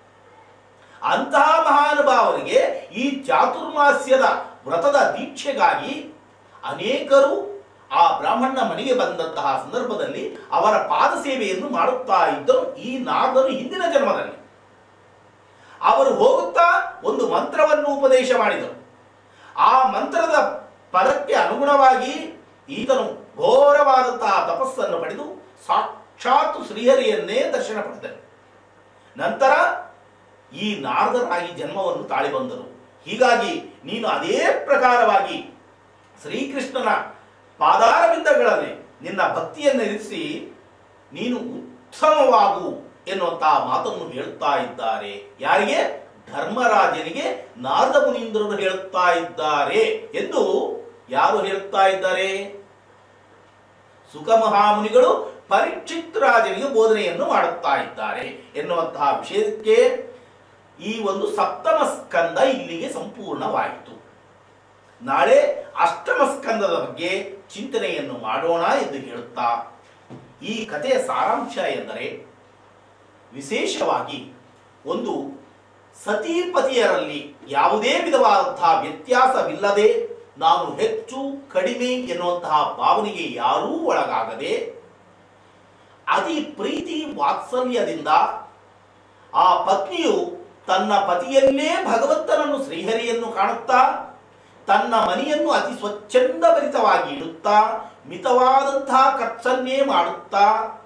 ಅಂತಹ ಮಹಾನುಭಾವರಿಗೆ ಈ ಚಾತುರ್ಮಾಸ್ಯದ ವ್ರತದ ದೀಕ್ಷೆಗಾಗಿ ಅನೇಕರು ಆ ಬ್ರಾಹ್ಮಣನ ಮನೆಗೆ ಬಂದಂತಹ ಸಂದರ್ಭದಲ್ಲಿ ಅವರ ಪಾದ ಸೇವೆಯನ್ನು ಮಾಡುತ್ತಾ ಇದ್ದರು ಈ ನಾರದರು ಹಿಂದಿನ ಜನ್ಮದಲ್ಲಿ ಅವರು ಹೋಗುತ್ತಾ ಒಂದು ಮಂತ್ರವನ್ನು ಉಪದೇಶ ಮಾಡಿದರು ಆ ಮಂತ್ರದ ಪದಕ್ಕೆ ಅನುಗುಣವಾಗಿ ಈತನು ಘೋರವಾದಂತಹ ತಪಸ್ಸನ್ನು ಪಡೆದು ಸಾಕ್ಷಾತ್ ಶ್ರೀಹರಿಯನ್ನೇ ದರ್ಶನ ಪಡೆದನು ನಂತರ ಈ ನಾರದರಾಗಿ ಜನ್ಮವನ್ನು ತಾಳಿ ಬಂದರು ಹೀಗಾಗಿ ನೀನು ಅದೇ ಪ್ರಕಾರವಾಗಿ ಶ್ರೀಕೃಷ್ಣನ ಪಾದಾರವಿಂದಗಳಲ್ಲಿ ನಿನ್ನ ಭಕ್ತಿಯನ್ನು ಇರಿಸಿ ನೀನು ಉತ್ತಮವಾಗು ಎನ್ನುವಂತಹ ಮಾತನ್ನು ಹೇಳುತ್ತಾ ಇದ್ದಾರೆ ಯಾರಿಗೆ ಧರ್ಮರಾಜನಿಗೆ ನಾರದ ಮುನೀಂದ್ರರು ಹೇಳುತ್ತಾ ಇದ್ದಾರೆ ಎಂದು ಯಾರು ಹೇಳುತ್ತಾ ಇದ್ದಾರೆ ಸುಖ ಮಹಾಮುನಿಗಳು ಪರೀಕ್ಷಿತ್ ರಾಜನಿಗೆ ಬೋಧನೆಯನ್ನು ಮಾಡುತ್ತಾ ಇದ್ದಾರೆ ಎನ್ನುವಂತಹ ವಿಷಯಕ್ಕೆ ಈ ಒಂದು ಸಪ್ತಮ ಸ್ಕಂದ ಇಲ್ಲಿಗೆ ಸಂಪೂರ್ಣವಾಯಿತು ನಾಳೆ ಅಷ್ಟಮ ಸ್ಕಂದದ ಬಗ್ಗೆ ಚಿಂತನೆಯನ್ನು ಮಾಡೋಣ ಎಂದು ಹೇಳುತ್ತಾ ಈ ಕಥೆಯ ಸಾರಾಂಶ ಎಂದರೆ ವಿಶೇಷವಾಗಿ ಒಂದು ಸತೀಪತಿಯರಲ್ಲಿ ಯಾವುದೇ ವಿಧವಾದಂತಹ ವ್ಯತ್ಯಾಸವಿಲ್ಲದೆ ನಾನು ಹೆಚ್ಚು ಕಡಿಮೆ ಎನ್ನುವಂತಹ ಭಾವನೆಗೆ ಯಾರೂ ಒಳಗಾಗದೆ ಅತಿ ಪ್ರೀತಿ ವಾತ್ಸಲ್ಯದಿಂದ ಆ ಪತ್ನಿಯು ತನ್ನ ಪತಿಯಲ್ಲೇ ಭಗವಂತನನ್ನು ಶ್ರೀಹರಿಯನ್ನು ಕಾಣುತ್ತಾ ತನ್ನ ಮನೆಯನ್ನು ಅತಿ ಸ್ವಚ್ಛಂದ ಭರಿತವಾಗಿ ಇಡುತ್ತಾ ಮಿತವಾದಂತಹ ಖರ್ಚನ್ನೇ ಮಾಡುತ್ತಾ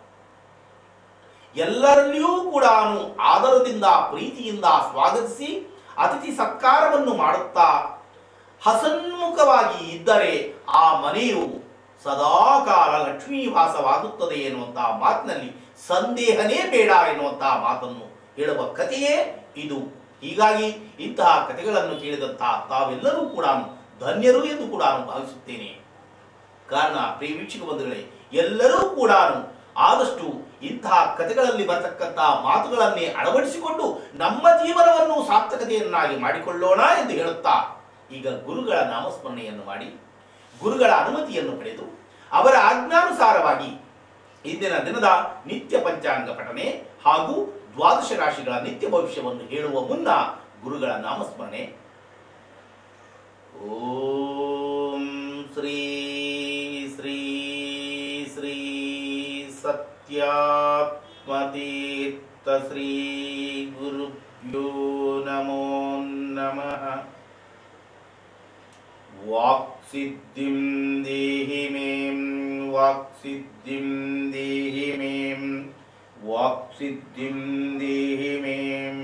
ಎಲ್ಲರಲ್ಲಿಯೂ ಕೂಡ ಆದರದಿಂದ ಪ್ರೀತಿಯಿಂದ ಸ್ವಾಗತಿಸಿ ಅತಿಥಿ ಸತ್ಕಾರವನ್ನು ಮಾಡುತ್ತಾ ಹಸನ್ಮುಖವಾಗಿ ಇದ್ದರೆ ಆ ಮನೆಯು ಸದಾಕಾಲ ಲಕ್ಷ್ಮೀವಾಸವಾಗುತ್ತದೆ ಎನ್ನುವಂತಹ ಮಾತಿನಲ್ಲಿ ಸಂದೇಹನೇ ಬೇಡ ಎನ್ನುವಂತಹ ಮಾತನ್ನು ಹೇಳುವ ಕಥೆಯೇ ಇದು ಹೀಗಾಗಿ ಇಂತಹ ಕಥೆಗಳನ್ನು ಕೇಳಿದಂತಹ ತಾವೆಲ್ಲರೂ ಕೂಡ ಧನ್ಯರು ಎಂದು ಕೂಡ ನಾನು ಭಾವಿಸುತ್ತೇನೆ ಕಾರಣ ಪ್ರಿಯ ವೀಕ್ಷಕ ಬಂಧುಗಳೇ ಎಲ್ಲರೂ ಕೂಡ ಆದಷ್ಟು ಇಂತಹ ಕಥೆಗಳಲ್ಲಿ ಬರತಕ್ಕಂತಹ ಮಾತುಗಳನ್ನೇ ಅಳವಡಿಸಿಕೊಂಡು ನಮ್ಮ ಜೀವನವನ್ನು ಸಾರ್ಥಕತೆಯನ್ನಾಗಿ ಮಾಡಿಕೊಳ್ಳೋಣ ಎಂದು ಹೇಳುತ್ತಾ ಈಗ ಗುರುಗಳ ನಾಮಸ್ಮರಣೆಯನ್ನು ಮಾಡಿ ಗುರುಗಳ ಅನುಮತಿಯನ್ನು ಪಡೆದು ಅವರ ಆಜ್ಞಾನುಸಾರವಾಗಿ ಇಂದಿನ ದಿನದ ನಿತ್ಯ ಪಂಚಾಂಗ ಪಠನೆ ಹಾಗೂ ದ್ವಾದಶ ರಾಶಿಗಳ ನಿತ್ಯ ಭವಿಷ್ಯವನ್ನು ಹೇಳುವ ಮುನ್ನ ಗುರುಗಳ ನಾಮಸ್ಮರಣೆ ಓಂ ಶ್ರೀ ಶ್ರೀ ಶ್ರೀ ಸತ್ಯಾತ್ಮತೀರ್ಥ ಶ್ರೀ ಗುರುಭ್ಯೋ ನಮೋ ನಮಃ वाक्सिद्धिं देहि में वाक्सिद्धिं देहि में ವಾಕ್ಸಿದ್ಧಿಂ ದೇಹಿ ಮೇಂ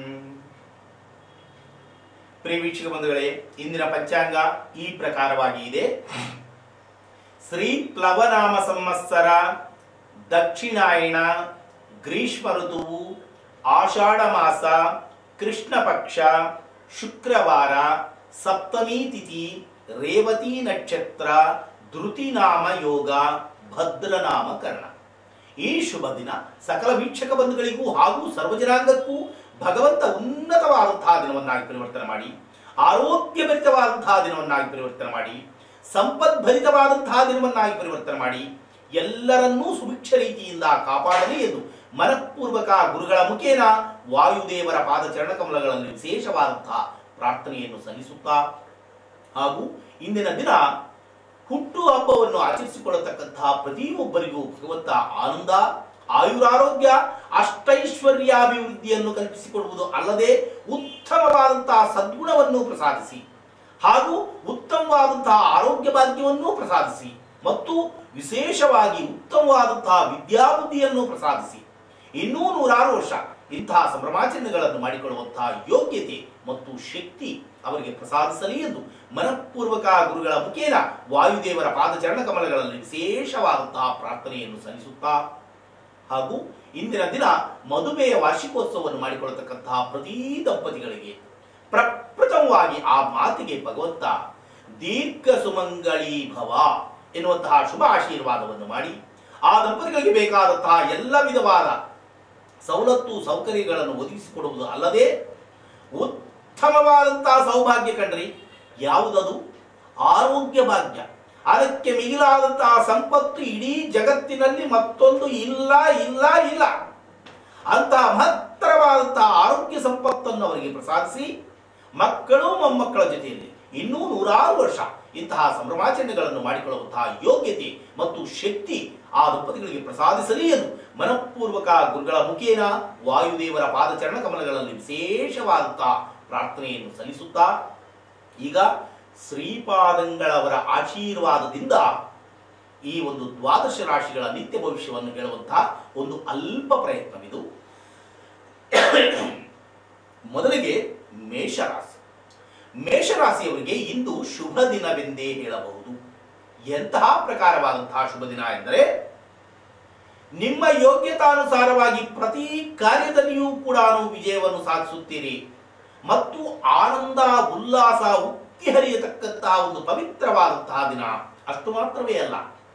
ಪ್ರಿಯ ವೀಕ್ಷಕ ಬಂಧುಗಳೇ ಇಂದಿನ ಪಂಚಾಂಗ ಈ ಪ್ರಕಾರವಾಗಿ ಇದೆ ಶ್ರೀ ಪ್ಲವನಾಮ ಸಂವತ್ಸರ ದಕ್ಷಿಣಾಯಣ ಗ್ರೀಷ್ಮ ಋತುವು ಆಷಾಢ ಮಾಸ ಕೃಷ್ಣ ಪಕ್ಷ ಶುಕ್ರವಾರ ಸಪ್ತಮಿ ತಿಥಿ ರೇವತಿ ನಕ್ಷತ್ರ ಧೃತಿನಾಮ ಯೋಗ ಭದ್ರನಾಮ ಕರ್ಣ ಈ ಶುಭ ದಿನ ಸಕಲ ವೀಕ್ಷಕ ಬಂಧುಗಳಿಗೂ ಹಾಗೂ ಸರ್ವಜನಾಂಗಕ್ಕೂ ಭಗವಂತ ಉನ್ನತವಾದಂತಹ ದಿನವನ್ನಾಗಿ ಪರಿವರ್ತನೆ ಮಾಡಿ ಆರೋಗ್ಯಭರಿತವಾದಂತಹ ದಿನವನ್ನಾಗಿ ಪರಿವರ್ತನೆ ಮಾಡಿ ಸಂಪದ್ಭರಿತವಾದಂತಹ ದಿನವನ್ನಾಗಿ ಪರಿವರ್ತನೆ ಮಾಡಿ ಎಲ್ಲರನ್ನೂ ಸುಭಿಕ್ಷ ರೀತಿಯಿಂದ ಕಾಪಾಡಲಿ ಎಂದು ಮನಪೂರ್ವಕ ಗುರುಗಳ ಮುಖೇನ ವಾಯುದೇವರ ಪಾದಚರಣ ಕಮಲಗಳಲ್ಲಿ ವಿಶೇಷವಾದಂತಹ ಪ್ರಾರ್ಥನೆಯನ್ನು ಸಲ್ಲಿಸುತ್ತಾ ಹಾಗೂ ಇಂದಿನ ದಿನ ಹುಟ್ಟು ಹಬ್ಬವನ್ನು ಆಚರಿಸಿಕೊಳ್ಳತಕ್ಕಂತಹ ಪ್ರತಿಯೊಬ್ಬರಿಗೂ ಭಗವಂತ ಆನಂದ ಆಯುರಾರೋಗ್ಯ ಅಷ್ಟೈಶ್ವರ್ಯಾಭಿವೃದ್ಧಿಯನ್ನು ಕಲ್ಪಿಸಿಕೊಡುವುದು ಅಲ್ಲದೆ ಉತ್ತಮವಾದಂತಹ ಸದ್ಗುಣವನ್ನು ಪ್ರಸಾದಿಸಿ ಹಾಗೂ ಉತ್ತಮವಾದಂತಹ ಆರೋಗ್ಯ ಭಾಗ್ಯವನ್ನು ಪ್ರಸಾದಿಸಿ ಮತ್ತು ವಿಶೇಷವಾಗಿ ಉತ್ತಮವಾದಂತಹ ವಿದ್ಯಾಬುದ್ಧಿಯನ್ನು ಪ್ರಸಾದಿಸಿ ಇನ್ನೂ ನೂರಾರು ವರ್ಷ ಇಂತಹ ಸಂಭ್ರಮಾಚರಣೆಗಳನ್ನು ಮಾಡಿಕೊಳ್ಳುವಂತಹ ಯೋಗ್ಯತೆ ಮತ್ತು ಶಕ್ತಿ ಅವರಿಗೆ ಪ್ರಸಾದಿಸಲಿ ಎಂದು ಮನಪೂರ್ವಕ ಗುರುಗಳ ಮುಖೇನ ವಾಯುದೇವರ ಪಾದಚರಣ ಕಮಲಗಳಲ್ಲಿ ವಿಶೇಷವಾದಂತಹ ಪ್ರಾರ್ಥನೆಯನ್ನು ಸಲ್ಲಿಸುತ್ತಾ ಹಾಗೂ ಇಂದಿನ ದಿನ ಮದುವೆಯ ವಾರ್ಷಿಕೋತ್ಸವವನ್ನು ಮಾಡಿಕೊಳ್ಳತಕ್ಕಂತಹ ಪ್ರತಿ ದಂಪತಿಗಳಿಗೆ ಪ್ರಪ್ರಥಮವಾಗಿ ಆ ಮಾತಿಗೆ ಭಗವಂತ ದೀರ್ಘ ಸುಮಂಗಳೀ ಭವ ಎನ್ನುವಂತಹ ಶುಭ ಆಶೀರ್ವಾದವನ್ನು ಮಾಡಿ ಆ ದಂಪತಿಗಳಿಗೆ ಬೇಕಾದಂತಹ ಎಲ್ಲ ವಿಧವಾದ ಸವಲತ್ತು ಸೌಕರ್ಯಗಳನ್ನು ಒದಗಿಸಿಕೊಡುವುದು ಅಲ್ಲದೆ ಉತ್ತಮವಾದಂತಹ ಸೌಭಾಗ್ಯ ಕಂಡ್ರಿ ಯಾವುದದು ಆರೋಗ್ಯ ಭಾಗ್ಯ ಅದಕ್ಕೆ ಮಿಗಿಲಾದಂತಹ ಸಂಪತ್ತು ಇಡೀ ಜಗತ್ತಿನಲ್ಲಿ ಮತ್ತೊಂದು ಇಲ್ಲ ಇಲ್ಲ ಇಲ್ಲ ಅಂತಹ ಮಹತ್ತರವಾದಂತಹ ಆರೋಗ್ಯ ಸಂಪತ್ತನ್ನು ಅವರಿಗೆ ಪ್ರಸಾದಿಸಿ ಮಕ್ಕಳು ಮೊಮ್ಮಕ್ಕಳ ಜೊತೆಯಲ್ಲಿ ಇನ್ನೂ ನೂರಾರು ವರ್ಷ ಇಂತಹ ಸಂಭ್ರಮಾಚರಣೆಗಳನ್ನು ಮಾಡಿಕೊಳ್ಳುವಂತಹ ಯೋಗ್ಯತೆ ಮತ್ತು ಶಕ್ತಿ ಆ ದಂಪತಿಗಳಿಗೆ ಪ್ರಸಾದಿಸಲಿ ಎಂದು ಮನಪೂರ್ವಕ ಗುರುಗಳ ಮುಖೇನ ವಾಯುದೇವರ ಪಾದಚರಣ ಕಮಲಗಳಲ್ಲಿ ವಿಶೇಷವಾದಂತಹ ಪ್ರಾರ್ಥನೆಯನ್ನು ಸಲ್ಲಿಸುತ್ತಾ ಈಗ ಶ್ರೀಪಾದಂಗಳವರ ಆಶೀರ್ವಾದದಿಂದ ಈ ಒಂದು ದ್ವಾದಶ ರಾಶಿಗಳ ನಿತ್ಯ ಭವಿಷ್ಯವನ್ನು ಹೇಳುವಂತಹ ಒಂದು ಅಲ್ಪ ಪ್ರಯತ್ನವಿದು ಮೊದಲಿಗೆ ಮೇಷರಾಶಿ ಮೇಷರಾಶಿಯವರಿಗೆ ಇಂದು ಶುಭ ದಿನವೆಂದೇ ಹೇಳಬಹುದು ಎಂತಹ ಪ್ರಕಾರವಾದಂತಹ ಶುಭ ದಿನ ಎಂದರೆ ನಿಮ್ಮ ಯೋಗ್ಯತಾನುಸಾರವಾಗಿ ಪ್ರತಿ ಕಾರ್ಯದಲ್ಲಿಯೂ ಕೂಡ ವಿಜಯವನ್ನು ಸಾಧಿಸುತ್ತೀರಿ ಮತ್ತು ಆನಂದ ಉಲ್ಲಾಸ ಉಕ್ಕಿ ಹರಿಯತಕ್ಕಂತಹ ಒಂದು ಪವಿತ್ರವಾದಂತಹ ದಿನ ಅಷ್ಟು ಮಾತ್ರವೇ ಅಲ್ಲ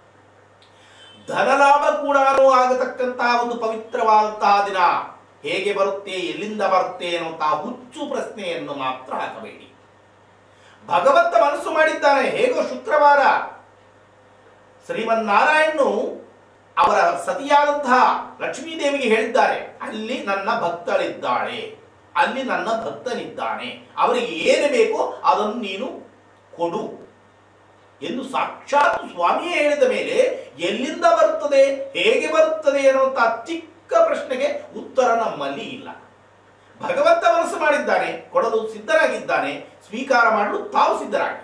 ಧನಲಾಭ ಕೂಡ ಆಗತಕ್ಕಂತಹ ಒಂದು ಪವಿತ್ರವಾದಂತಹ ದಿನ ಹೇಗೆ ಬರುತ್ತೆ ಎಲ್ಲಿಂದ ಬರುತ್ತೆ ಅನ್ನುವಂತಹ ಹುಚ್ಚು ಪ್ರಶ್ನೆಯನ್ನು ಮಾತ್ರ ಹಾಕಬೇಡಿ ಭಗವಂತ ಮನಸ್ಸು ಮಾಡಿದ್ದಾನೆ ಹೇಗೋ ಶುಕ್ರವಾರ ಶ್ರೀಮನ್ನಾರಾಯಣನು ಅವರ ಸತಿಯಾದಂತಹ ಲಕ್ಷ್ಮೀದೇವಿಗೆ ಹೇಳಿದ್ದಾರೆ ಅಲ್ಲಿ ನನ್ನ ಭಕ್ತಳಿದ್ದಾಳೆ ಅಲ್ಲಿ ನನ್ನ ಭಕ್ತನಿದ್ದಾನೆ ಅವರಿಗೆ ಏನು ಬೇಕೋ ಅದನ್ನು ನೀನು ಕೊಡು ಎಂದು ಸಾಕ್ಷಾತ್ ಸ್ವಾಮಿಯೇ ಹೇಳಿದ ಮೇಲೆ ಎಲ್ಲಿಂದ ಬರುತ್ತದೆ ಹೇಗೆ ಬರುತ್ತದೆ ಅನ್ನುವಂತ ಚಿಕ್ಕ ಪ್ರಶ್ನೆಗೆ ಉತ್ತರ ನಮ್ಮಲ್ಲಿ ಇಲ್ಲ ಭಗವಂತ ಮನಸ್ಸು ಮಾಡಿದ್ದಾನೆ ಕೊಡಲು ಸಿದ್ಧರಾಗಿದ್ದಾನೆ ಸ್ವೀಕಾರ ಮಾಡಲು ತಾವು ಸಿದ್ಧರಾಗಿ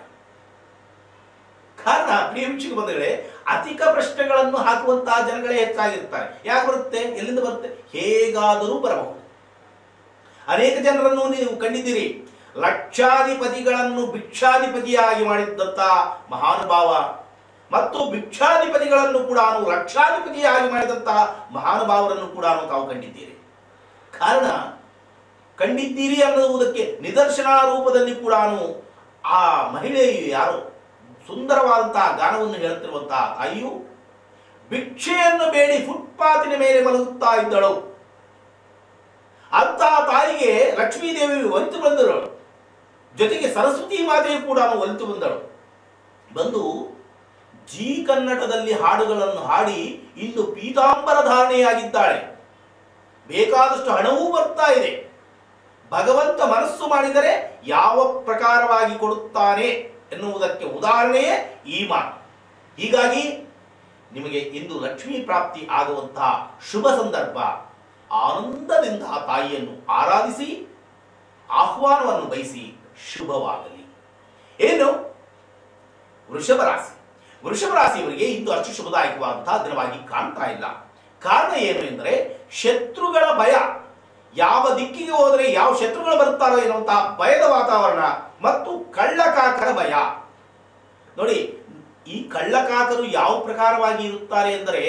ಕಾರಣ ಪ್ರಿಯ ವೀಕ್ಷಕ ಬಂಧುಗಳೇ ಅಧಿಕ ಪ್ರಶ್ನೆಗಳನ್ನು ಹಾಕುವಂತಹ ಜನಗಳೇ ಹೆಚ್ಚಾಗಿರ್ತಾರೆ ಯಾಕೆ ಬರುತ್ತೆ ಎಲ್ಲಿಂದ ಬರುತ್ತೆ ಹೇಗಾದರೂ ಬರಬಹುದು ಅನೇಕ ಜನರನ್ನು ನೀವು ಕಂಡಿದ್ದೀರಿ ಲಕ್ಷಾಧಿಪತಿಗಳನ್ನು ಭಿಕ್ಷಾಧಿಪತಿಯಾಗಿ ಮಾಡಿದ್ದಂತ ಮಹಾನುಭಾವ ಮತ್ತು ಭಿಕ್ಷಾಧಿಪತಿಗಳನ್ನು ಕೂಡ ಲಕ್ಷಾಧಿಪತಿಯಾಗಿ ಮಾಡಿದಂತಹ ಮಹಾನುಭಾವರನ್ನು ಕೂಡ ತಾವು ಕಂಡಿದ್ದೀರಿ ಕಾರಣ ಕಂಡಿದ್ದೀರಿ ಅನ್ನುವುದಕ್ಕೆ ನಿದರ್ಶನ ರೂಪದಲ್ಲಿ ಕೂಡ ಆ ಮಹಿಳೆಯು ಯಾರು ಸುಂದರವಾದಂತಹ ಗಾನವನ್ನು ಹೇಳುತ್ತಿರುವಂತಹ ತಾಯಿಯು ಭಿಕ್ಷೆಯನ್ನು ಬೇಡಿ ಫುಟ್ಪಾತಿನ ಮೇಲೆ ಮಲಗುತ್ತಾ ಇದ್ದಳು ಅಂತಹ ತಾಯಿಗೆ ಲಕ್ಷ್ಮೀದೇವಿ ಒಲಿತು ಬಂದಳು ಜೊತೆಗೆ ಸರಸ್ವತಿ ಮಾತೆಯು ಕೂಡ ಒಲಿತು ಬಂದಳು ಬಂದು ಜಿ ಕನ್ನಡದಲ್ಲಿ ಹಾಡುಗಳನ್ನು ಹಾಡಿ ಇಂದು ಪೀತಾಂಬರ ಧಾರಣೆಯಾಗಿದ್ದಾಳೆ ಬೇಕಾದಷ್ಟು ಹಣವೂ ಬರ್ತಾ ಇದೆ ಭಗವಂತ ಮನಸ್ಸು ಮಾಡಿದರೆ ಯಾವ ಪ್ರಕಾರವಾಗಿ ಕೊಡುತ್ತಾನೆ ಎನ್ನುವುದಕ್ಕೆ ಉದಾಹರಣೆಯೇ ಈ ಮಾತು ಹೀಗಾಗಿ ನಿಮಗೆ ಇಂದು ಲಕ್ಷ್ಮೀ ಪ್ರಾಪ್ತಿ ಆಗುವಂತಹ ಶುಭ ಸಂದರ್ಭ ಆನಂದದಿಂದ ಆ ತಾಯಿಯನ್ನು ಆರಾಧಿಸಿ ಆಹ್ವಾನವನ್ನು ಬಯಸಿ ಶುಭವಾಗಲಿ ಏನು ವೃಷಭ ರಾಶಿ ವೃಷಭ ರಾಶಿಯವರಿಗೆ ಇಂದು ಅಷ್ಟು ಶುಭದಾಯಕವಾದಂತಹ ದಿನವಾಗಿ ಕಾಣ್ತಾ ಇಲ್ಲ ಕಾರಣ ಏನು ಎಂದರೆ ಶತ್ರುಗಳ ಭಯ ಯಾವ ದಿಕ್ಕಿಗೆ ಹೋದರೆ ಯಾವ ಶತ್ರುಗಳು ಬರುತ್ತಾರೋ ಎನ್ನುವಂತಹ ಭಯದ ವಾತಾವರಣ ಮತ್ತು ಕಳ್ಳಕಾಕರ ಭಯ ನೋಡಿ ಈ ಕಳ್ಳಕಾಕರು ಯಾವ ಪ್ರಕಾರವಾಗಿ ಇರುತ್ತಾರೆ ಎಂದರೆ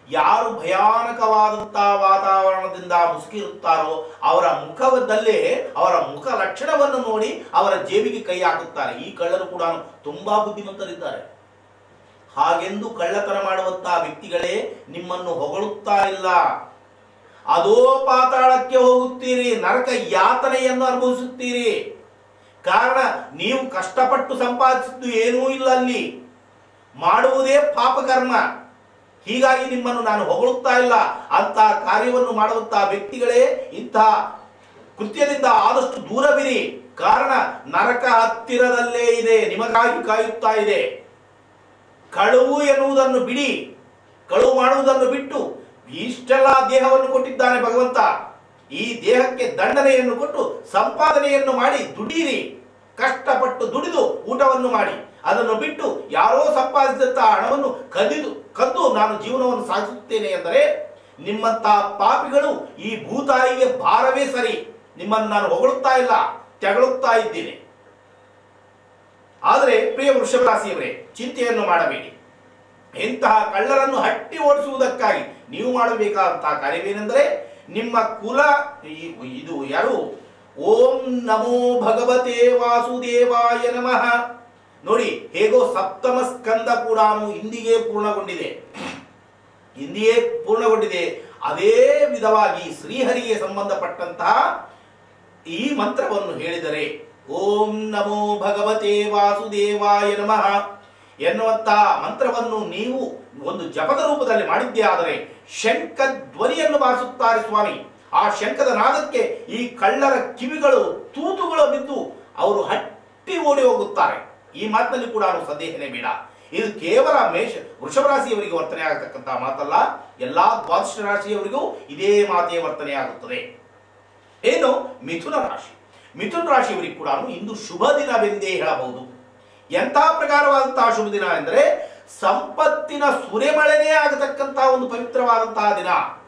ಯಾರು ಭಯಾನಕವಾದಂತಹ ವಾತಾವರಣದಿಂದ ಮುಸುಕಿರುತ್ತಾರೋ ಅವರ ಮುಖದಲ್ಲೇ ಅವರ ಮುಖ ಲಕ್ಷಣವನ್ನು ನೋಡಿ ಅವರ ಜೇಬಿಗೆ ಕೈ ಹಾಕುತ್ತಾರೆ ಈ ಕಳ್ಳರು ಕೂಡ ತುಂಬಾ ಬುದ್ಧಿವಂತರಿದ್ದಾರೆ ಹಾಗೆಂದು ಕಳ್ಳತನ ಮಾಡುವಂತಹ ವ್ಯಕ್ತಿಗಳೇ ನಿಮ್ಮನ್ನು ಹೊಗಳುತ್ತಾ ಇಲ್ಲ ಅದೋ ಪಾತಾಳಕ್ಕೆ ಹೋಗುತ್ತೀರಿ ನರಕ ಯಾತನೆಯನ್ನು ಅನುಭವಿಸುತ್ತೀರಿ ಕಾರಣ ನೀವು ಕಷ್ಟಪಟ್ಟು ಸಂಪಾದಿಸಿದ್ದು ಏನೂ ಇಲ್ಲ ಅಲ್ಲಿ ಮಾಡುವುದೇ ಪಾಪಕರ್ಮ ಹೀಗಾಗಿ ನಿಮ್ಮನ್ನು ನಾನು ಹೊಗಳುತ್ತಾ ಇಲ್ಲ ಅಂತಹ ಕಾರ್ಯವನ್ನು ಮಾಡುವಂತಹ ವ್ಯಕ್ತಿಗಳೇ ಇಂತಹ ಕೃತ್ಯದಿಂದ ಆದಷ್ಟು ದೂರವಿರಿ ಕಾರಣ ನರಕ ಹತ್ತಿರದಲ್ಲೇ ಇದೆ ನಿಮಗಾಗಿ ಕಾಯುತ್ತಾ ಇದೆ ಕಳುವು ಎನ್ನುವುದನ್ನು ಬಿಡಿ ಕಳುವು ಮಾಡುವುದನ್ನು ಬಿಟ್ಟು ಇಷ್ಟೆಲ್ಲ ದೇಹವನ್ನು ಕೊಟ್ಟಿದ್ದಾನೆ ಭಗವಂತ ಈ ದೇಹಕ್ಕೆ ದಂಡನೆಯನ್ನು ಕೊಟ್ಟು ಸಂಪಾದನೆಯನ್ನು ಮಾಡಿ ದುಡೀರಿ ಕಷ್ಟಪಟ್ಟು ದುಡಿದು ಊಟವನ್ನು ಮಾಡಿ ಅದನ್ನು ಬಿಟ್ಟು ಯಾರೋ ಸಂಪಾದಿಸಿದಂತಹ ಹಣವನ್ನು ಕದಿದು ಕದ್ದು ನಾನು ಜೀವನವನ್ನು ಸಾಗಿಸುತ್ತೇನೆ ಎಂದರೆ ನಿಮ್ಮಂತಹ ಪಾಪಿಗಳು ಈ ಭೂತಾಯಿಗೆ ಭಾರವೇ ಸರಿ ನಿಮ್ಮನ್ನು ನಾನು ಹೊಗಳುತ್ತಾ ಇಲ್ಲ ತೆಗಳುತ್ತಾ ಇದ್ದೇನೆ ಆದರೆ ಪ್ರಿಯ ವೃಷಭ ರಾಶಿಯವರೇ ಚಿಂತೆಯನ್ನು ಮಾಡಬೇಡಿ ಇಂತಹ ಕಳ್ಳರನ್ನು ಹಟ್ಟಿ ಓಡಿಸುವುದಕ್ಕಾಗಿ ನೀವು ಮಾಡಬೇಕಾದಂತಹ ಕಾರ್ಯವೇನೆಂದರೆ ನಿಮ್ಮ ಕುಲ ಈ- ಇದು ಯಾರು ಓಂ ನಮೋ ಭಗವತೆ ವಾಸುದೇವಾಯ ನಮಃ ನೋಡಿ ಹೇಗೋ ಸಪ್ತಮ ಸ್ಕಂದ ಕೂಡ ಇಂದಿಗೆ ಪೂರ್ಣಗೊಂಡಿದೆ ಇಂದಿಯೇ ಪೂರ್ಣಗೊಂಡಿದೆ ಅದೇ ವಿಧವಾಗಿ ಶ್ರೀಹರಿಗೆ ಸಂಬಂಧಪಟ್ಟಂತಹ ಈ ಮಂತ್ರವನ್ನು ಹೇಳಿದರೆ ಓಂ ನಮೋ ಭಗವತೆ ವಾಸುದೇವಾಯ ನಮಃ ಎನ್ನುವಂತಹ ಮಂತ್ರವನ್ನು ನೀವು ಒಂದು ಜಪದ ರೂಪದಲ್ಲಿ ಮಾಡಿದ್ದೇ ಆದರೆ ಶಂಖ ಧ್ವನಿಯನ್ನು ಬಾರಿಸುತ್ತಾರೆ ಸ್ವಾಮಿ ಆ ಶಂಖದ ನಾದಕ್ಕೆ ಈ ಕಳ್ಳರ ಕಿವಿಗಳು ತೂತುಗಳು ಬಿದ್ದು ಅವರು ಹಟ್ಟಿ ಓಡಿ ಹೋಗುತ್ತಾರೆ ಈ ಮಾತಿನಲ್ಲಿ ಕೂಡ ಸಂದೇಹನೇ ಬೇಡ ಇದು ಕೇವಲ ಮೇಷ ವೃಷಭ ರಾಶಿಯವರಿಗೆ ವರ್ತನೆ ಆಗತಕ್ಕಂತಹ ಮಾತಲ್ಲ ಎಲ್ಲಾ ದ್ವಾದಶ ರಾಶಿಯವರಿಗೂ ಇದೇ ಮಾತೇ ವರ್ತನೆ ಆಗುತ್ತದೆ ಏನು ಮಿಥುನ ರಾಶಿ ಮಿಥುನ ರಾಶಿಯವರಿಗೆ ಕೂಡ ಇಂದು ಶುಭ ದಿನವೆಂದೇ ಹೇಳಬಹುದು ಎಂತಹ ಪ್ರಕಾರವಾದಂತಹ ಶುಭ ದಿನ ಎಂದರೆ ಸಂಪತ್ತಿನ ಸುರೆಮಳೆನೇ ಆಗತಕ್ಕಂತಹ ಒಂದು ಪವಿತ್ರವಾದಂತಹ ದಿನ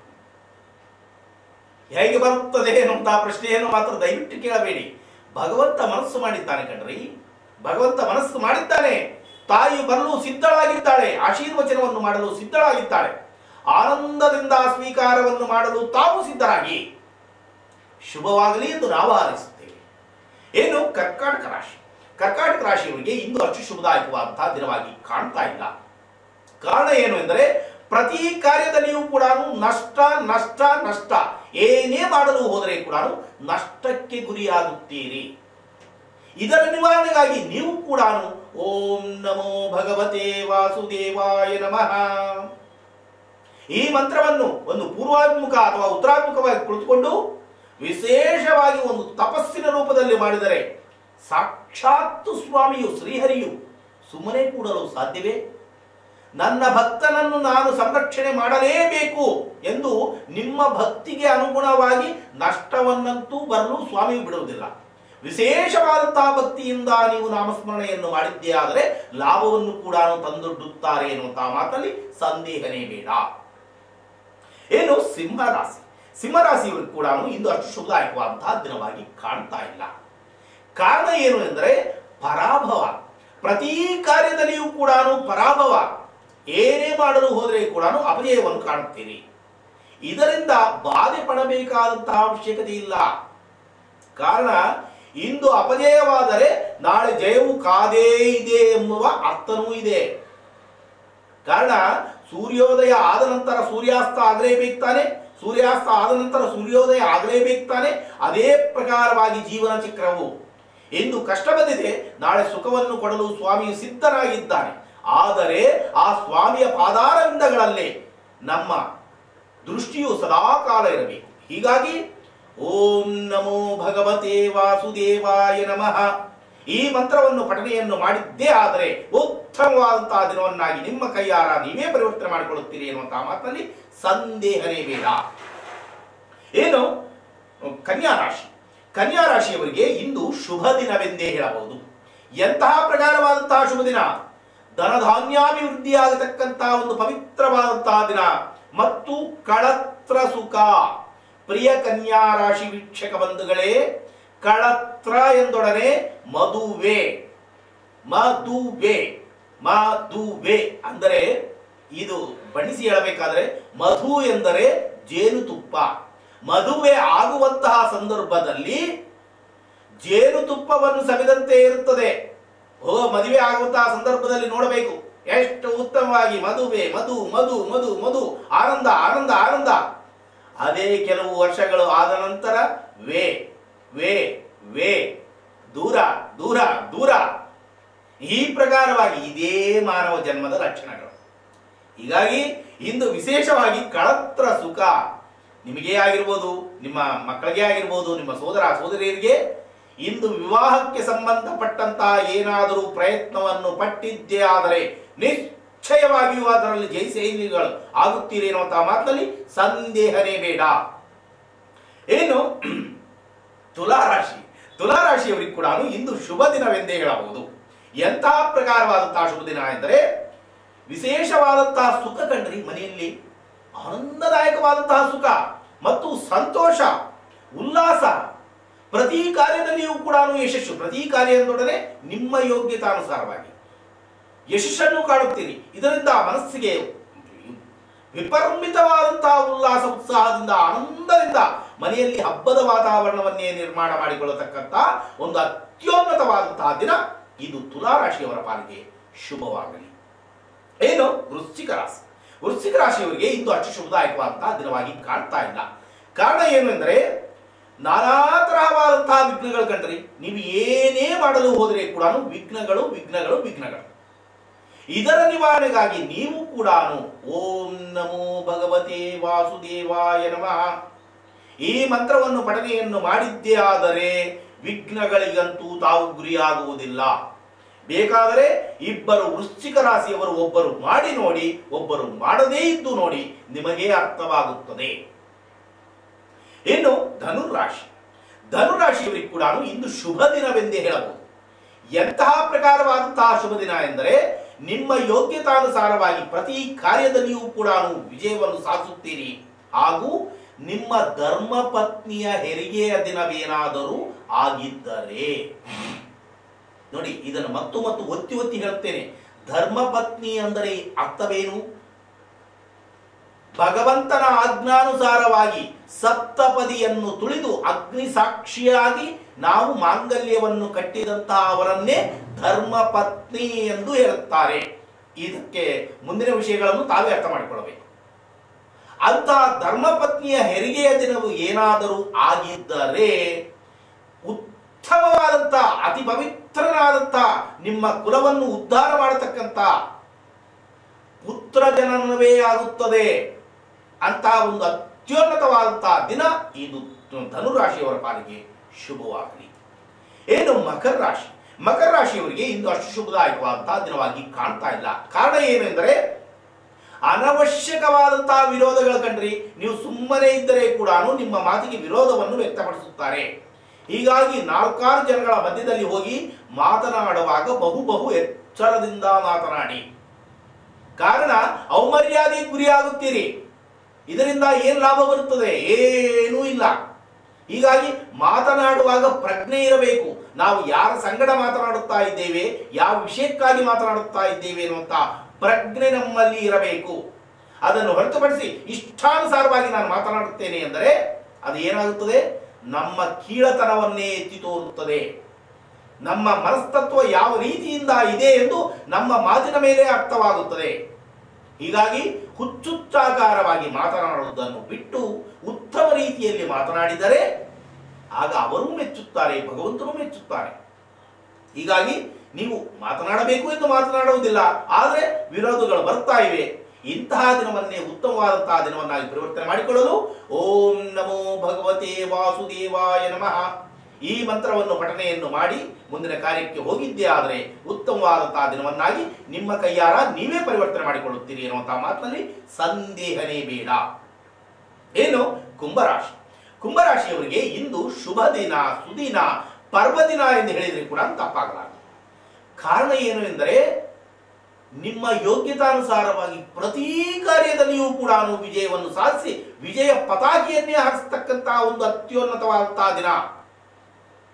ಹೇಗೆ ಬರುತ್ತದೆ ಎನ್ನುವಂತಹ ಪ್ರಶ್ನೆಯನ್ನು ಮಾತ್ರ ದಯವಿಟ್ಟು ಕೇಳಬೇಡಿ ಭಗವಂತ ಮನಸ್ಸು ಮಾಡಿದ್ದಾನೆ ಕಣ್ರಿ ಭಗವಂತ ಮನಸ್ಸು ಮಾಡಿದ್ದಾನೆ ತಾಯಿ ಬರಲು ಸಿದ್ಧಳಾಗಿದ್ದಾಳೆ ಆಶೀರ್ವಚನವನ್ನು ಮಾಡಲು ಸಿದ್ಧಳಾಗಿದ್ದಾಳೆ ಆನಂದದಿಂದ ಸ್ವೀಕಾರವನ್ನು ಮಾಡಲು ತಾವು ಸಿದ್ಧರಾಗಿ ಶುಭವಾಗಲಿ ಎಂದು ನಾವು ಹಾರೈಸುತ್ತೇವೆ ಏನು ಕರ್ಕಾಟಕ ರಾಶಿ ಕರ್ಕಾಟಕ ರಾಶಿಯವರಿಗೆ ಇಂದು ಅಷ್ಟು ಶುಭದಾಯಕವಾದಂತಹ ದಿನವಾಗಿ ಕಾಣ್ತಾ ಇಲ್ಲ ಕಾರಣ ಏನು ಎಂದರೆ ಪ್ರತಿ ಕಾರ್ಯದಲ್ಲಿಯೂ ಕೂಡ ನಷ್ಟ ನಷ್ಟ ನಷ್ಟ ಏನೇ ಮಾಡಲು ಹೋದರೆ ಕೂಡ ನಷ್ಟಕ್ಕೆ ಗುರಿಯಾಗುತ್ತೀರಿ ಇದರ ನಿವಾರಣೆಗಾಗಿ ನೀವು ಕೂಡ ಓಂ ನಮೋ ಭಗವತೆ ವಾಸುದೇವಾಯ ನಮಃ ಈ ಮಂತ್ರವನ್ನು ಒಂದು ಪೂರ್ವಾಭಿಮುಖ ಅಥವಾ ಉತ್ತರಾಭಿಮುಖವಾಗಿ ಕುಳಿತುಕೊಂಡು ವಿಶೇಷವಾಗಿ ಒಂದು ತಪಸ್ಸಿನ ರೂಪದಲ್ಲಿ ಮಾಡಿದರೆ ಸಾಕ್ಷಾತ್ತು ಸ್ವಾಮಿಯು ಶ್ರೀಹರಿಯು ಸುಮ್ಮನೆ ಕೂಡಲು ಸಾಧ್ಯವೇ ನನ್ನ ಭಕ್ತನನ್ನು ನಾನು ಸಂರಕ್ಷಣೆ ಮಾಡಲೇಬೇಕು ಎಂದು ನಿಮ್ಮ ಭಕ್ತಿಗೆ ಅನುಗುಣವಾಗಿ ನಷ್ಟವನ್ನಂತೂ ಬರಲು ಸ್ವಾಮಿಯು ಬಿಡುವುದಿಲ್ಲ ವಿಶೇಷವಾದಂತಹ ಭಕ್ತಿಯಿಂದ ನೀವು ನಾಮಸ್ಮರಣೆಯನ್ನು ಮಾಡಿದ್ದೇ ಆದರೆ ಲಾಭವನ್ನು ಕೂಡ ತಂದೊಡ್ಡುತ್ತಾರೆ ಎನ್ನುವಂತಹ ಮಾತಲ್ಲಿ ಸಂದೇಹನೇ ಬೇಡ ಏನು ಸಿಂಹರಾಶಿ ಸಿಂಹರಾಶಿಯವರು ಕೂಡ ಇಂದು ಅಷ್ಟು ಶುಭದಾಯಕವಾದಂತಹ ದಿನವಾಗಿ ಕಾಣ್ತಾ ಇಲ್ಲ ಕಾರಣ ಏನು ಎಂದರೆ ಪರಾಭವ ಪ್ರತಿ ಕಾರ್ಯದಲ್ಲಿಯೂ ಕೂಡ ಪರಾಭವ ಏನೇ ಮಾಡಲು ಹೋದರೆ ಕೂಡ ಅಪಜಯವನ್ನು ಕಾಣುತ್ತೀರಿ ಇದರಿಂದ ಬಾಧೆ ಪಡಬೇಕಾದಂತಹ ಅವಶ್ಯಕತೆ ಇಲ್ಲ ಕಾರಣ ಇಂದು ಅಪಜಯವಾದರೆ ನಾಳೆ ಜಯವು ಕಾದೇ ಇದೆ ಎಂಬುವ ಅರ್ಥನೂ ಇದೆ ಕಾರಣ ಸೂರ್ಯೋದಯ ಆದ ನಂತರ ಸೂರ್ಯಾಸ್ತ ಆಗಲೇಬೇಕು ತಾನೆ ಸೂರ್ಯಾಸ್ತ ಆದ ನಂತರ ಸೂರ್ಯೋದಯ ಆಗಲೇಬೇಕು ತಾನೆ ಅದೇ ಪ್ರಕಾರವಾಗಿ ಜೀವನ ಚಕ್ರವು ಇಂದು ಕಷ್ಟ ಬಂದಿದೆ ನಾಳೆ ಸುಖವನ್ನು ಕೊಡಲು ಸ್ವಾಮಿಯು ಸಿದ್ಧನಾಗಿದ್ದಾನೆ ಆದರೆ ಆ ಸ್ವಾಮಿಯ ಪಾದಾರವಿಂದಗಳಲ್ಲೇ ನಮ್ಮ ದೃಷ್ಟಿಯು ಸದಾಕಾಲ ಇರಬೇಕು ಹೀಗಾಗಿ ಓಂ ನಮೋ ಭಗವತೆ ವಾಸುದೇವಾಯ ನಮಃ ಈ ಮಂತ್ರವನ್ನು ಪಠನೆಯನ್ನು ಮಾಡಿದ್ದೇ ಆದರೆ ಉತ್ತಮವಾದಂತಹ ದಿನವನ್ನಾಗಿ ನಿಮ್ಮ ಕೈಯಾರ ನೀವೇ ಪರಿವರ್ತನೆ ಮಾಡಿಕೊಳ್ಳುತ್ತೀರಿ ಎನ್ನುವಂತಹ ಮಾತಿನಲ್ಲಿ ಸಂದೇಹನೇ ಬೇಡ ಏನು ಕನ್ಯಾ ರಾಶಿ ಕನ್ಯಾ ರಾಶಿಯವರಿಗೆ ಇಂದು ಶುಭ ದಿನವೆಂದೇ ಹೇಳಬಹುದು ಎಂತಹ ಪ್ರಕಾರವಾದಂತಹ ಶುಭ ದಿನ ಧನಧಾನ್ಯಾಭಿವೃದ್ಧಿ ಆಗತಕ್ಕಂತಹ ಒಂದು ಪವಿತ್ರವಾದಂತಹ ದಿನ ಮತ್ತು ಕಳತ್ರ ಸುಖ ಪ್ರಿಯ ಕನ್ಯಾ ರಾಶಿ ವೀಕ್ಷಕ ಬಂಧುಗಳೇ ಕಳತ್ರ ಎಂದೊಡನೆ ಮದುವೆ ಮದುವೆ ಮದುವೆ ಅಂದರೆ ಇದು ಬಣ್ಣಿಸಿ ಹೇಳಬೇಕಾದ್ರೆ ಮಧು ಎಂದರೆ ಜೇನುತುಪ್ಪ ಮದುವೆ ಆಗುವಂತಹ ಸಂದರ್ಭದಲ್ಲಿ ಜೇನುತುಪ್ಪವನ್ನು ಸವಿದಂತೆ ಇರುತ್ತದೆ ಓ ಮದುವೆ ಆಗುವಂತಹ ಸಂದರ್ಭದಲ್ಲಿ ನೋಡಬೇಕು ಎಷ್ಟು ಉತ್ತಮವಾಗಿ ಮದುವೆ ಮಧು ಮಧು ಮಧು ಮಧು ಆನಂದ ಆನಂದ ಆನಂದ ಅದೇ ಕೆಲವು ವರ್ಷಗಳು ಆದ ನಂತರ ವೇ ವೇ ವೇ ದೂರ ದೂರ ದೂರ ಈ ಪ್ರಕಾರವಾಗಿ ಇದೇ ಮಾನವ ಜನ್ಮದ ಲಕ್ಷಣಗಳು ಹೀಗಾಗಿ ಇಂದು ವಿಶೇಷವಾಗಿ ಕಳತ್ರ ಸುಖ ನಿಮಗೆ ಆಗಿರ್ಬೋದು ನಿಮ್ಮ ಮಕ್ಕಳಿಗೆ ಆಗಿರ್ಬೋದು ನಿಮ್ಮ ಸೋದರ ಸೋದರಿಯರಿಗೆ ಇಂದು ವಿವಾಹಕ್ಕೆ ಸಂಬಂಧಪಟ್ಟಂತಹ ಏನಾದರೂ ಪ್ರಯತ್ನವನ್ನು ಪಟ್ಟಿದ್ದೇ ಆದರೆ ನಿಶ್ಚಯವಾಗಿಯೂ ಅದರಲ್ಲಿ ಜೈಸೈನಿಗಳು ಆಗುತ್ತೀರಿ ಎನ್ನುವಂತಹ ಮಾತಿನಲ್ಲಿ ಸಂದೇಹನೇ ಬೇಡ ಏನು ತುಲಾರಾಶಿ ತುಲಾರಾಶಿಯವರಿಗೆ ಕೂಡ ಇಂದು ಶುಭ ದಿನವೆಂದೇ ಹೇಳಬಹುದು ಎಂತಹ ಪ್ರಕಾರವಾದಂತಹ ಶುಭ ದಿನ ಎಂದರೆ ವಿಶೇಷವಾದಂತಹ ಸುಖ ಕಂಡ್ರಿ ಮನೆಯಲ್ಲಿ ಆನಂದದಾಯಕವಾದಂತಹ ಸುಖ ಮತ್ತು ಸಂತೋಷ ಉಲ್ಲಾಸ ಪ್ರತಿ ಕಾರ್ಯದಲ್ಲಿಯೂ ಕೂಡ ಯಶಸ್ಸು ಪ್ರತಿ ಕಾರ್ಯ ಎಂದೊಡನೆ ನಿಮ್ಮ ಯೋಗ್ಯತಾನುಸಾರವಾಗಿ ಯಶಸ್ಸನ್ನು ಕಾಣುತ್ತೀರಿ ಇದರಿಂದ ಮನಸ್ಸಿಗೆ ವಿಪರ್ಮಿತವಾದಂತಹ ಉಲ್ಲಾಸ ಉತ್ಸಾಹದಿಂದ ಆನಂದದಿಂದ ಮನೆಯಲ್ಲಿ ಹಬ್ಬದ ವಾತಾವರಣವನ್ನೇ ನಿರ್ಮಾಣ ಮಾಡಿಕೊಳ್ಳತಕ್ಕಂಥ ಒಂದು ಅತ್ಯುನ್ನತವಾದಂತಹ ದಿನ ಇದು ತುಲಾರಾಶಿಯವರ ಪಾಲಿಗೆ ಶುಭವಾಗಲಿ ಏನು ವೃಶ್ಚಿಕ ರಾಶಿ ವೃಶ್ಚಿಕ ರಾಶಿಯವರಿಗೆ ಇಂದು ಅಷ್ಟು ಶುಭದಾಯಕವಾದಂತಹ ದಿನವಾಗಿ ಕಾಣ್ತಾ ಇಲ್ಲ ಕಾರಣ ಏನು ಎಂದರೆ ನಾನಾ ತರಹವಾದಂತಹ ವಿಘ್ನಗಳು ಕಂಡ್ರಿ ನೀವು ಏನೇ ಮಾಡಲು ಹೋದರೆ ಕೂಡ ವಿಘ್ನಗಳು ವಿಘ್ನಗಳು ವಿಘ್ನಗಳು ಇದರ ನಿವಾರಣೆಗಾಗಿ ನೀವು ಕೂಡ ಓಂ ನಮೋ ಭಗವತೆ ವಾಸುದೇವಾಯ ನಮಃ ಈ ಮಂತ್ರವನ್ನು ಪಠನೆಯನ್ನು ಮಾಡಿದ್ದೇ ಆದರೆ ವಿಘ್ನಗಳಿಗಂತೂ ತಾವು ಗುರಿಯಾಗುವುದಿಲ್ಲ ಬೇಕಾದರೆ ಇಬ್ಬರು ವೃಶ್ಚಿಕ ರಾಶಿಯವರು ಒಬ್ಬರು ಮಾಡಿ ನೋಡಿ ಒಬ್ಬರು ಮಾಡದೇ ಇದ್ದು ನೋಡಿ ನಿಮಗೆ ಅರ್ಥವಾಗುತ್ತದೆ ಇನ್ನು ಧನುರಾಶಿ ಧನುರಾಶಿಯವರಿಗೆ ಕೂಡ ಇಂದು ಶುಭ ದಿನವೆಂದೇ ಹೇಳಬಹುದು ಎಂತಹ ಪ್ರಕಾರವಾದಂತಹ ಶುಭ ದಿನ ಎಂದರೆ ನಿಮ್ಮ ಯೋಗ್ಯತಾನುಸಾರವಾಗಿ ಪ್ರತಿ ಕಾರ್ಯದಲ್ಲಿಯೂ ಕೂಡ ವಿಜಯವನ್ನು ಸಾಧಿಸುತ್ತೀರಿ ಹಾಗೂ ನಿಮ್ಮ ಧರ್ಮ ಪತ್ನಿಯ ಹೆರಿಗೆಯ ದಿನವೇನಾದರೂ ಆಗಿದ್ದರೆ ನೋಡಿ ಇದನ್ನು ಮತ್ತು ಮತ್ತು ಒತ್ತಿ ಒತ್ತಿ ಹೇಳುತ್ತೇನೆ ಧರ್ಮ ಪತ್ನಿ ಅಂದರೆ ಅರ್ಥವೇನು ಭಗವಂತನ ಆಜ್ಞಾನುಸಾರವಾಗಿ ಸಪ್ತಪದಿಯನ್ನು ತುಳಿದು ಅಗ್ನಿ ಸಾಕ್ಷಿಯಾಗಿ ನಾವು ಮಾಂಗಲ್ಯವನ್ನು ಕಟ್ಟಿದಂತಹ ಅವರನ್ನೇ ಧರ್ಮ ಪತ್ನಿ ಎಂದು ಹೇಳುತ್ತಾರೆ ಇದಕ್ಕೆ ಮುಂದಿನ ವಿಷಯಗಳನ್ನು ತಾವೇ ಅರ್ಥ ಮಾಡಿಕೊಳ್ಳಬೇಕು ಅಂತಹ ಧರ್ಮಪತ್ನಿಯ ಹೆರಿಗೆಯ ದಿನವು ಏನಾದರೂ ಆಗಿದ್ದರೆ ಉತ್ತಮವಾದಂಥ ಅತಿ ಪವಿತ್ರನಾದಂಥ ನಿಮ್ಮ ಕುಲವನ್ನು ಉದ್ಧಾರ ಮಾಡತಕ್ಕಂಥ ಪುತ್ರ ಜನನವೇ ಆಗುತ್ತದೆ ಅಂತ ಒಂದು ಅತ್ಯುನ್ನತವಾದಂತಹ ದಿನ ಇದು ಧನುರಾಶಿಯವರ ಪಾಲಿಗೆ ಶುಭವಾಗಲಿ ಏನು ಮಕರ ರಾಶಿ ಮಕರ ರಾಶಿಯವರಿಗೆ ಇಂದು ಅಷ್ಟು ಶುಭದಾಯಕವಾದಂತಹ ದಿನವಾಗಿ ಕಾಣ್ತಾ ಇಲ್ಲ ಕಾರಣ ಏನೆಂದರೆ ಅನವಶ್ಯಕವಾದಂತಹ ವಿರೋಧಗಳು ಕಂಡ್ರಿ ನೀವು ಸುಮ್ಮನೆ ಇದ್ದರೆ ಕೂಡ ನಿಮ್ಮ ಮಾತಿಗೆ ವಿರೋಧವನ್ನು ವ್ಯಕ್ತಪಡಿಸುತ್ತಾರೆ ಹೀಗಾಗಿ ನಾಲ್ಕಾರು ಜನಗಳ ಮಧ್ಯದಲ್ಲಿ ಹೋಗಿ ಮಾತನಾಡುವಾಗ ಬಹು ಬಹು ಎಚ್ಚರದಿಂದ ಮಾತನಾಡಿ ಕಾರಣ ಅವಮರ್ಯಾದೆ ಗುರಿಯಾಗುತ್ತೀರಿ ಇದರಿಂದ ಏನು ಲಾಭ ಬರುತ್ತದೆ ಏನೂ ಇಲ್ಲ ಹೀಗಾಗಿ ಮಾತನಾಡುವಾಗ ಪ್ರಜ್ಞೆ ಇರಬೇಕು ನಾವು ಯಾರ ಸಂಗಡ ಮಾತನಾಡುತ್ತಾ ಇದ್ದೇವೆ ಯಾವ ವಿಷಯಕ್ಕಾಗಿ ಮಾತನಾಡುತ್ತಾ ಇದ್ದೇವೆ ಅನ್ನುವಂತ ಪ್ರಜ್ಞೆ ನಮ್ಮಲ್ಲಿ ಇರಬೇಕು ಅದನ್ನು ಹೊರತುಪಡಿಸಿ ಇಷ್ಟಾನುಸಾರವಾಗಿ ನಾನು ಮಾತನಾಡುತ್ತೇನೆ ಎಂದರೆ ಅದು ಏನಾಗುತ್ತದೆ ನಮ್ಮ ಕೀಳತನವನ್ನೇ ಎತ್ತಿ ತೋರುತ್ತದೆ ನಮ್ಮ ಮನಸ್ತತ್ವ ಯಾವ ರೀತಿಯಿಂದ ಇದೆ ಎಂದು ನಮ್ಮ ಮಾತಿನ ಮೇಲೆ ಅರ್ಥವಾಗುತ್ತದೆ ಹೀಗಾಗಿ ಹುಚ್ಚುಚ್ಚಾಕಾರವಾಗಿ ಮಾತನಾಡುವುದನ್ನು ಬಿಟ್ಟು ಉತ್ತಮ ರೀತಿಯಲ್ಲಿ ಮಾತನಾಡಿದರೆ ಆಗ ಅವರೂ ಮೆಚ್ಚುತ್ತಾರೆ ಭಗವಂತನು ಮೆಚ್ಚುತ್ತಾರೆ ಹೀಗಾಗಿ ನೀವು ಮಾತನಾಡಬೇಕು ಎಂದು ಮಾತನಾಡುವುದಿಲ್ಲ ಆದರೆ ವಿರೋಧಗಳು ಬರ್ತಾ ಇವೆ ಇಂತಹ ದಿನವನ್ನೇ ಉತ್ತಮವಾದಂತಹ ದಿನವನ್ನಾಗಿ ಪರಿವರ್ತನೆ ಮಾಡಿಕೊಳ್ಳಲು ಓಂ ನಮೋ ಭಗವತೆ ವಾಸುದೇವಾಯ ನಮಃ ಈ ಮಂತ್ರವನ್ನು ಪಠನೆಯನ್ನು ಮಾಡಿ ಮುಂದಿನ ಕಾರ್ಯಕ್ಕೆ ಹೋಗಿದ್ದೇ ಆದರೆ ಉತ್ತಮವಾದಂತಹ ದಿನವನ್ನಾಗಿ ನಿಮ್ಮ ಕೈಯಾರ ನೀವೇ ಪರಿವರ್ತನೆ ಮಾಡಿಕೊಳ್ಳುತ್ತೀರಿ ಎನ್ನುವಂತಹ ಮಾತಿನಲ್ಲಿ ಸಂದೇಹನೇ ಬೇಡ ಏನು ಕುಂಭರಾಶಿ ಕುಂಭರಾಶಿಯವರಿಗೆ ಇಂದು ಶುಭ ದಿನ ಸುದಿನ ಪರ್ವದಿನ ಎಂದು ಹೇಳಿದರೆ ಕೂಡ ತಪ್ಪಾಗಲಾರದು ಕಾರಣ ಏನು ಎಂದರೆ ನಿಮ್ಮ ಯೋಗ್ಯತಾನುಸಾರವಾಗಿ ಪ್ರತಿ ಕಾರ್ಯದಲ್ಲಿಯೂ ಕೂಡ ವಿಜಯವನ್ನು ಸಾಧಿಸಿ ವಿಜಯ ಪತಾಕಿಯನ್ನೇ ಹಾರಿಸತಕ್ಕಂತಹ ಒಂದು ಅತ್ಯುನ್ನತವಾದಂತಹ ದಿನ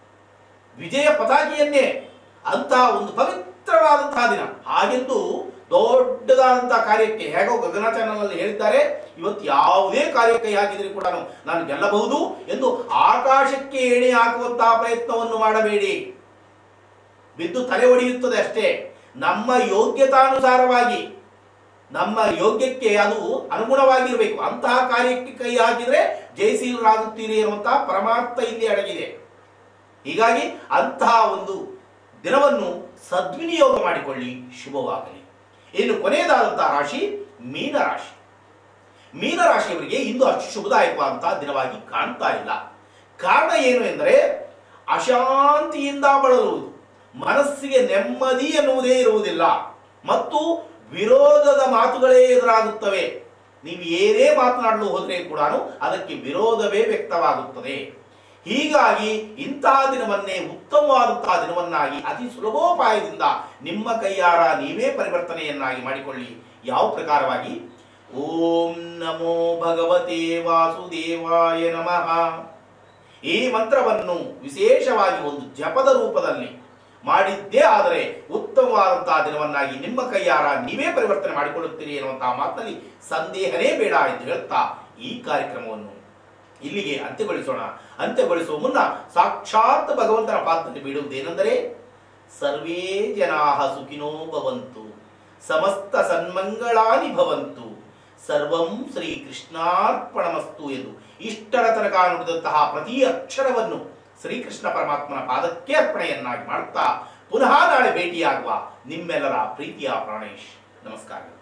ವಿಜಯ ಪತಾಕಿಯನ್ನೇ ಅಂತಹ ಒಂದು ಪವಿತ್ರವಾದಂತಹ ದಿನ ಹಾಗೆಂದು ದೊಡ್ಡದಾದಂತಹ ಕಾರ್ಯಕ್ಕೆ ಹೇಗೋ ಗಗನ ಚಾನಲ್ ಅಲ್ಲಿ ಹೇಳಿದ್ದಾರೆ ಇವತ್ತು ಯಾವುದೇ ಕಾರ್ಯಕ್ಕೆ ಕೈ ಹಾಕಿದ್ರೆ ಕೂಡ ನಾನು ಗೆಲ್ಲಬಹುದು ಎಂದು ಆಕಾಶಕ್ಕೆ ಎಣೆ ಹಾಕುವಂತಹ ಪ್ರಯತ್ನವನ್ನು ಮಾಡಬೇಡಿ ಬಿದ್ದು ತಲೆ ಒಡೆಯುತ್ತದೆ ಅಷ್ಟೇ ನಮ್ಮ ಯೋಗ್ಯತಾನುಸಾರವಾಗಿ ನಮ್ಮ ಯೋಗ್ಯಕ್ಕೆ ಅದು ಅನುಗುಣವಾಗಿರಬೇಕು ಅಂತಹ ಕಾರ್ಯಕ್ಕೆ ಕೈ ಹಾಕಿದ್ರೆ ಜಯಶೀಲರಾಗುತ್ತೀರಿ ಎನ್ನುವಂತಹ ಪರಮಾರ್ಥ ಇಲ್ಲಿ ಅಡಗಿದೆ ಹೀಗಾಗಿ ಅಂತಹ ಒಂದು ದಿನವನ್ನು ಸದ್ವಿನಿಯೋಗ ಮಾಡಿಕೊಳ್ಳಿ ಶುಭವಾಗಲಿ ಇನ್ನು ಕೊನೆಯದಾದಂತಹ ರಾಶಿ ಮೀನರಾಶಿ ಮೀನರಾಶಿಯವರಿಗೆ ಇಂದು ಅಷ್ಟು ಶುಭದಾಯಕವಾದಂತಹ ದಿನವಾಗಿ ಕಾಣ್ತಾ ಇಲ್ಲ ಕಾರಣ ಏನು ಎಂದರೆ ಅಶಾಂತಿಯಿಂದ ಬಳಲುವುದು ಮನಸ್ಸಿಗೆ ನೆಮ್ಮದಿ ಎನ್ನುವುದೇ ಇರುವುದಿಲ್ಲ ಮತ್ತು ವಿರೋಧದ ಮಾತುಗಳೇ ಎದುರಾಗುತ್ತವೆ ನೀವು ಏನೇ ಮಾತನಾಡಲು ಹೋದರೆ ಕೂಡ ಅದಕ್ಕೆ ವಿರೋಧವೇ ವ್ಯಕ್ತವಾಗುತ್ತದೆ ಹೀಗಾಗಿ ಇಂತಹ ದಿನವನ್ನೇ ಉತ್ತಮವಾದಂತಹ ದಿನವನ್ನಾಗಿ ಅತಿ ಸುಲಭೋಪಾಯದಿಂದ ನಿಮ್ಮ ಕೈಯಾರ ನೀವೇ ಪರಿವರ್ತನೆಯನ್ನಾಗಿ ಮಾಡಿಕೊಳ್ಳಿ ಯಾವ ಪ್ರಕಾರವಾಗಿ ಓಂ ನಮೋ ಭಗವತೆ ವಾಸುದೇವಾಯ ನಮಃ ಈ ಮಂತ್ರವನ್ನು ವಿಶೇಷವಾಗಿ ಒಂದು ಜಪದ ರೂಪದಲ್ಲಿ ಮಾಡಿದ್ದೇ ಆದರೆ ಉತ್ತಮವಾದಂತಹ ದಿನವನ್ನಾಗಿ ನಿಮ್ಮ ಕೈಯಾರ ನೀವೇ ಪರಿವರ್ತನೆ ಮಾಡಿಕೊಳ್ಳುತ್ತೀರಿ ಎನ್ನುವಂತಹ ಮಾತಲ್ಲಿ ಸಂದೇಹನೇ ಬೇಡ ಎಂದು ಹೇಳ್ತಾ ಈ ಕಾರ್ಯಕ್ರಮವನ್ನು ಇಲ್ಲಿಗೆ ಅಂತ್ಯಗೊಳಿಸೋಣ ಅಂತ್ಯಗೊಳಿಸುವ ಮುನ್ನ ಸಾಕ್ಷಾತ್ ಭಗವಂತನ ಪಾತ್ರದಲ್ಲಿ ಬೀಳುವುದೇನೆಂದರೆ ಸರ್ವೇ ಜನಾ ಸುಖಿನೋ ಭವಂತು ಸಮಸ್ತ ಸನ್ಮಂಗಳಾನಿ ಭವಂತು ಸರ್ವಂ ಶ್ರೀ ಕೃಷ್ಣಾರ್ಪಣಮಸ್ತು ಎಂದು ಇಷ್ಟರ ತನಕ ನುಡಿದಂತಹ ಪ್ರತಿ ಅಕ್ಷರವನ್ನು ಶ್ರೀಕೃಷ್ಣ ಪರಮಾತ್ಮನ ಪಾದಕ್ಕೆ ಅರ್ಪಣೆಯನ್ನಾಗಿ ಮಾಡುತ್ತಾ ಪುನಃ ನಾಳೆ ಭೇಟಿಯಾಗುವ ನಿಮ್ಮೆಲ್ಲರ ಪ್ರೀತಿಯ ಪ್ರಾಣೇಶ್ ನಮಸ್ಕಾರ